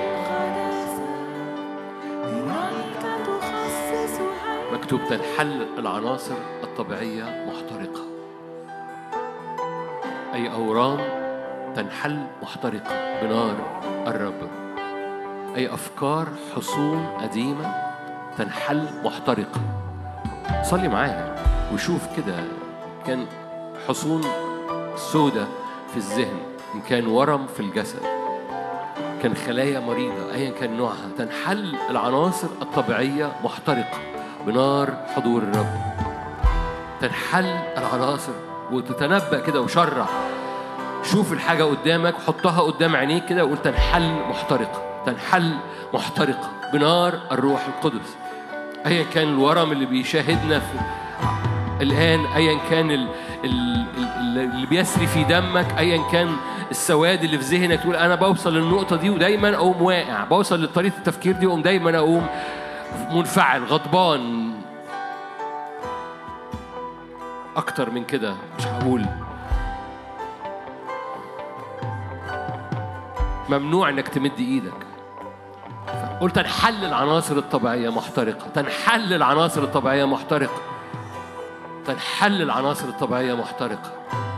S1: مكتوب تنحل العناصر الطبيعية محترقة أي أورام تنحل محترقة بنار الرب أي أفكار حصون قديمة تنحل محترقة صلي معايا وشوف كده كان حصون سودة في الذهن إن كان ورم في الجسد كان خلايا مريضة أيا كان نوعها تنحل العناصر الطبيعية محترقة بنار حضور الرب تنحل العناصر وتتنبأ كده وشرع شوف الحاجة قدامك حطها قدام عينيك كده وقول تنحل محترقة تنحل محترقة بنار الروح القدس أيا كان الورم اللي بيشاهدنا في الآن أيا كان ال- ال- ال- اللي بيسري في دمك أيا كان السواد اللي في ذهنك تقول أنا بوصل للنقطة دي ودايما أقوم واقع بوصل لطريقة التفكير دي وأقوم دايما أقوم منفعل غضبان أكتر من كده مش هقول ممنوع إنك تمد إيدك قلت تنحل العناصر الطبيعية محترقة تنحل العناصر الطبيعية محترقة تنحل العناصر الطبيعية محترقة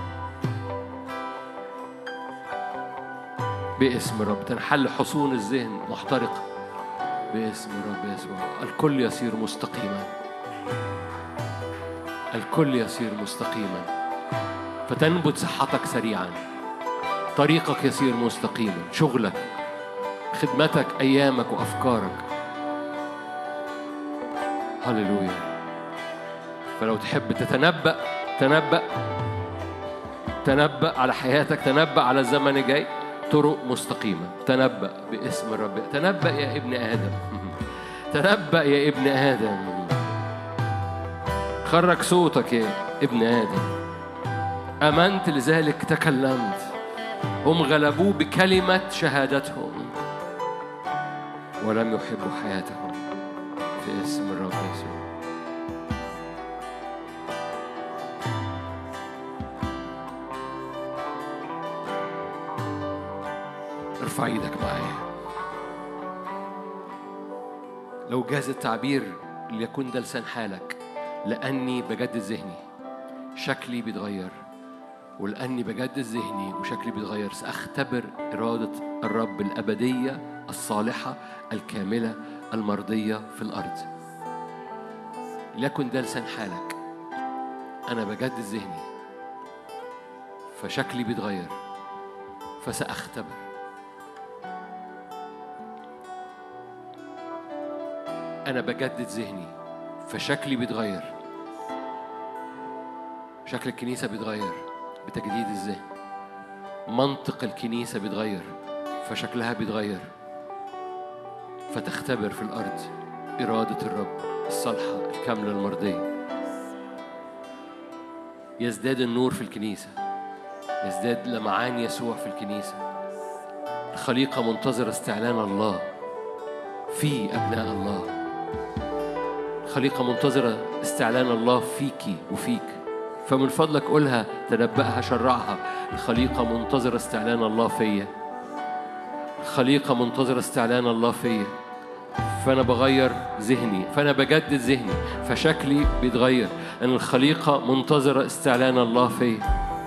S1: باسم الرب تنحل حصون الذهن محترقة باسم الرب يسوع الكل يصير مستقيما الكل يصير مستقيما فتنبت صحتك سريعا طريقك يصير مستقيما شغلك خدمتك ايامك وافكارك هللويا فلو تحب تتنبأ تنبأ تنبأ على حياتك تنبأ على الزمن الجاي طرق مستقيمة تنبأ باسم الرب تنبأ يا ابن آدم تنبأ يا ابن آدم خرج صوتك يا ابن آدم آمنت لذلك تكلمت هم غلبوه بكلمة شهادتهم ولم يحبوا حياتهم في اسم الرب يسوع ارفع ايدك معايا لو جاز التعبير ليكن ده لسان حالك لأني بجدد ذهني شكلي بيتغير ولأني بجدد ذهني وشكلي بيتغير سأختبر إرادة الرب الأبدية الصالحة الكاملة المرضية في الأرض ليكن ده لسان حالك أنا بجدد ذهني فشكلي بيتغير فسأختبر أنا بجدد ذهني فشكلي بيتغير شكل الكنيسة بيتغير بتجديد الذهن منطق الكنيسة بيتغير فشكلها بيتغير فتختبر في الأرض إرادة الرب الصالحة الكاملة المرضية يزداد النور في الكنيسة يزداد لمعان يسوع في الكنيسة الخليقة منتظرة استعلان الله في أبناء الله الخليقة منتظرة استعلان الله فيكي وفيك فمن فضلك قولها تنبأها شرعها الخليقة منتظرة استعلان الله فيا الخليقة منتظرة استعلان الله فيا فأنا بغير ذهني فأنا بجدد ذهني فشكلي بيتغير لأن الخليقة منتظرة استعلان الله فيا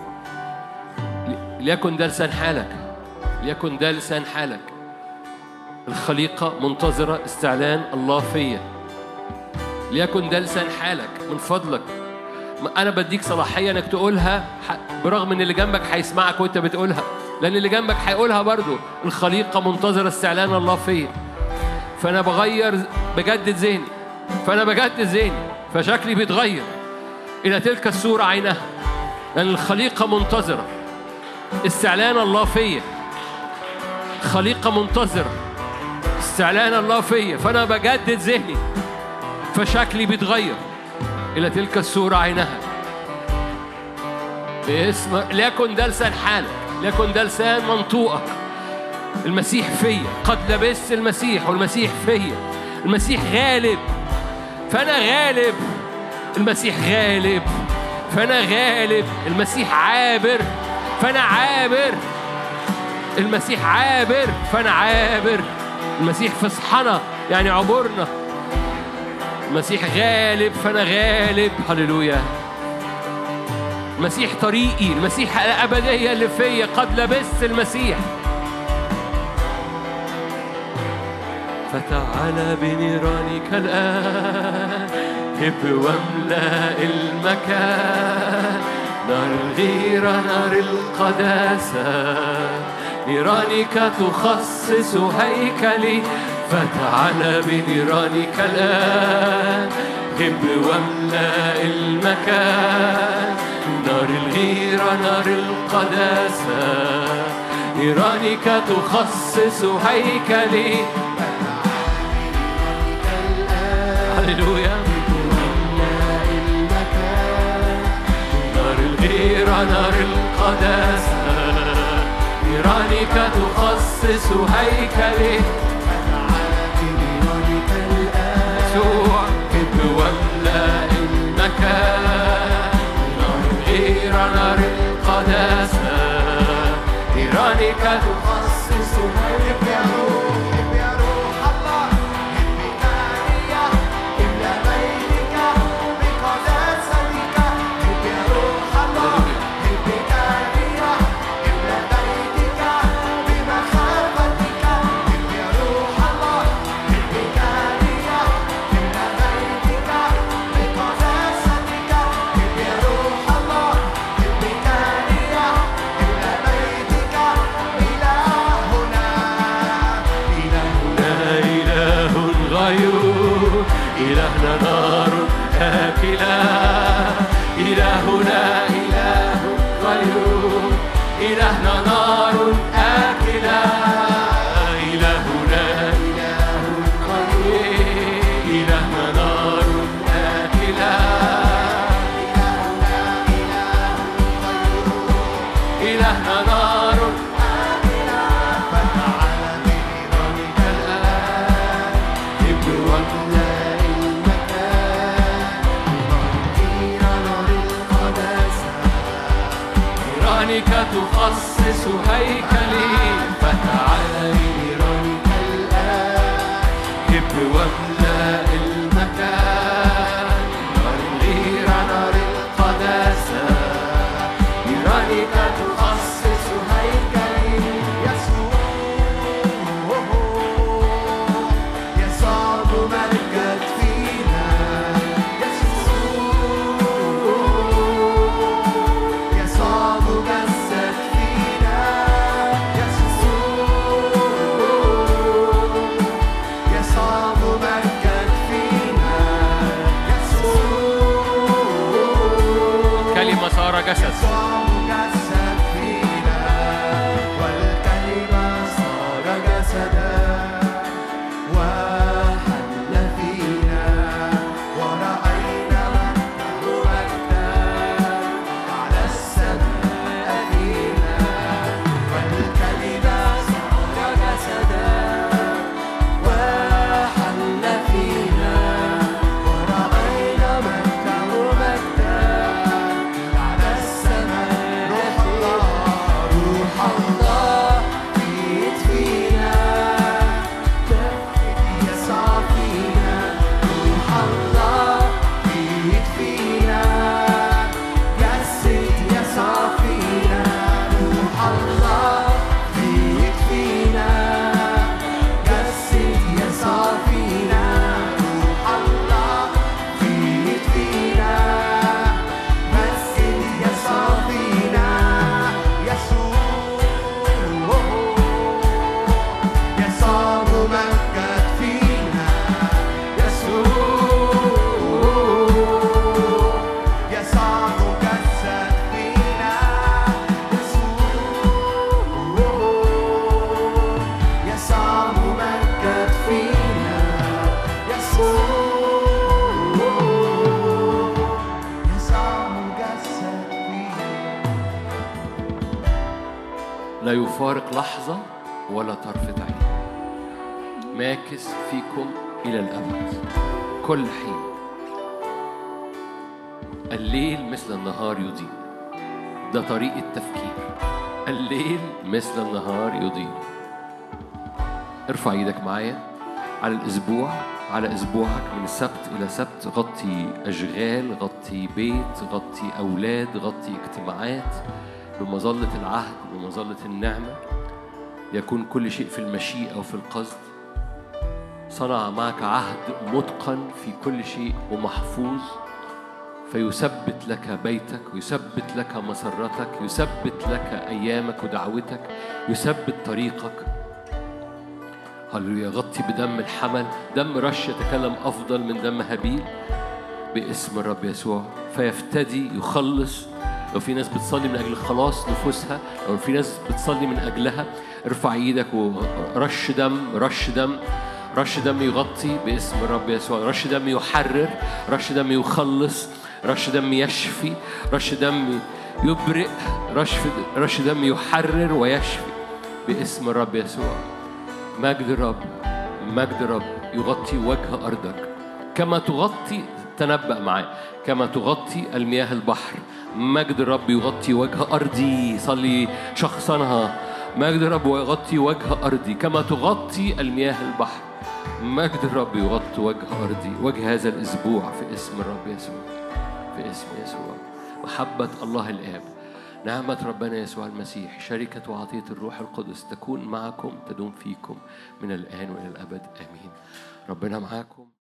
S1: ليكن ده لسان حالك ليكن ده لسان حالك الخليقة منتظرة استعلان الله فيا ليكن ده لسان حالك من فضلك ما أنا بديك صلاحية إنك تقولها ح- برغم إن اللي جنبك هيسمعك وأنت بتقولها لأن اللي جنبك هيقولها برضو الخليقة منتظرة استعلان الله فيا فأنا بغير بجدد ذهني فأنا بجدد ذهني فشكلي بيتغير إلى تلك الصورة عينها لأن الخليقة منتظرة استعلان الله فيا خليقة منتظرة استعلان الله فيا فأنا بجدد ذهني فشكلي بيتغير إلى تلك الصورة عينها باسم ليكن ده لسان حالك ليكن ده لسان منطوقك المسيح فيا قد لبست المسيح والمسيح فيا المسيح غالب فأنا غالب المسيح غالب فأنا غالب المسيح عابر فأنا عابر المسيح عابر فأنا عابر المسيح فصحنا يعني عبرنا المسيح غالب فأنا غالب هللويا المسيح طريقي المسيح الأبدية اللي فيا قد لبست المسيح فتعال بنيرانك الآن هب واملأ المكان نار الغيرة نار القداسة نيرانك تخصص هيكلي فتعال بنيرانك الآن هب واملأ المكان نار الغيرة نار القداسة نيرانك تخصص هيكلي هللويا نار الغيرة نار القداسة نيرانك تخصص هيكلي يسوع كب واملأ المكان نار الغيرة نار القداسة نيرانك تخصص هيكلي لا إله غيره إلهنا نار آكلة إلهنا إله غيره إلهنا نار آكلة إلهنا إله غيره إلهنا نار آكلة إلهنا نار نيرانك تخصص هيكلي فتعال نيرانك الآن هب واملأ المكان نار الغيرة نار القداسة نيرانك تخصص هيكلي كلمة صار جسد
S2: جسد فينا والكلمة صار جسدا وحل فينا ورأينا مجده مجدا على السماء فينا والكلمة صار جسدا وحل فينا ورأينا مجده مجدا على السماء روح الله روح الله بيت فينا تفت يسعى فينا روح الله بيت فينا جسد يسعى فينا روح الله بيت فينا جسد يسعى فينا روح الله بيت فينا مسجد يسعى فينا يسوع يسوع ممجد فينا يسوع يسوع مجسد فينا يسوع يسوع ممجد فينا يسوع يسوع مجسد فينا
S1: لا يفارق لحظة ولا طرفة عين ماكس فيكم إلى الأبد كل حين الليل مثل النهار يضيء ده طريق التفكير الليل مثل النهار يضيء ارفع ايدك معايا على الأسبوع على اسبوعك من سبت الى سبت غطي اشغال غطي بيت غطي اولاد غطي اجتماعات بمظله العهد بمظله النعمه يكون كل شيء في المشيئه وفي القصد صنع معك عهد متقن في كل شيء ومحفوظ فيثبت لك بيتك ويثبت لك مسرتك يثبت لك ايامك ودعوتك يثبت طريقك هللويا غطي بدم الحمل دم رش يتكلم افضل من دم هابيل باسم الرب يسوع فيفتدي يخلص لو في ناس بتصلي من اجل خلاص نفوسها لو في ناس بتصلي من اجلها ارفع ايدك ورش دم رش دم رش دم يغطي باسم الرب يسوع رش دم يحرر رش دم يخلص رش دم يشفي رش دم يبرئ رش رش دم يحرر ويشفي باسم الرب يسوع مجد الرب مجد الرب يغطي وجه أرضك كما تغطي تنبأ معي كما تغطي المياه البحر مجد الرب يغطي وجه أرضي صلي شخصنها مجد الرب يغطي وجه أرضي كما تغطي المياه البحر مجد الرب يغطي وجه أرضي وجه هذا الأسبوع في اسم الرب يسوع في اسم يسوع محبة الله الآب نعمة ربنا يسوع المسيح شركة وعطية الروح القدس تكون معكم تدوم فيكم من الآن وإلى الأبد آمين ربنا معاكم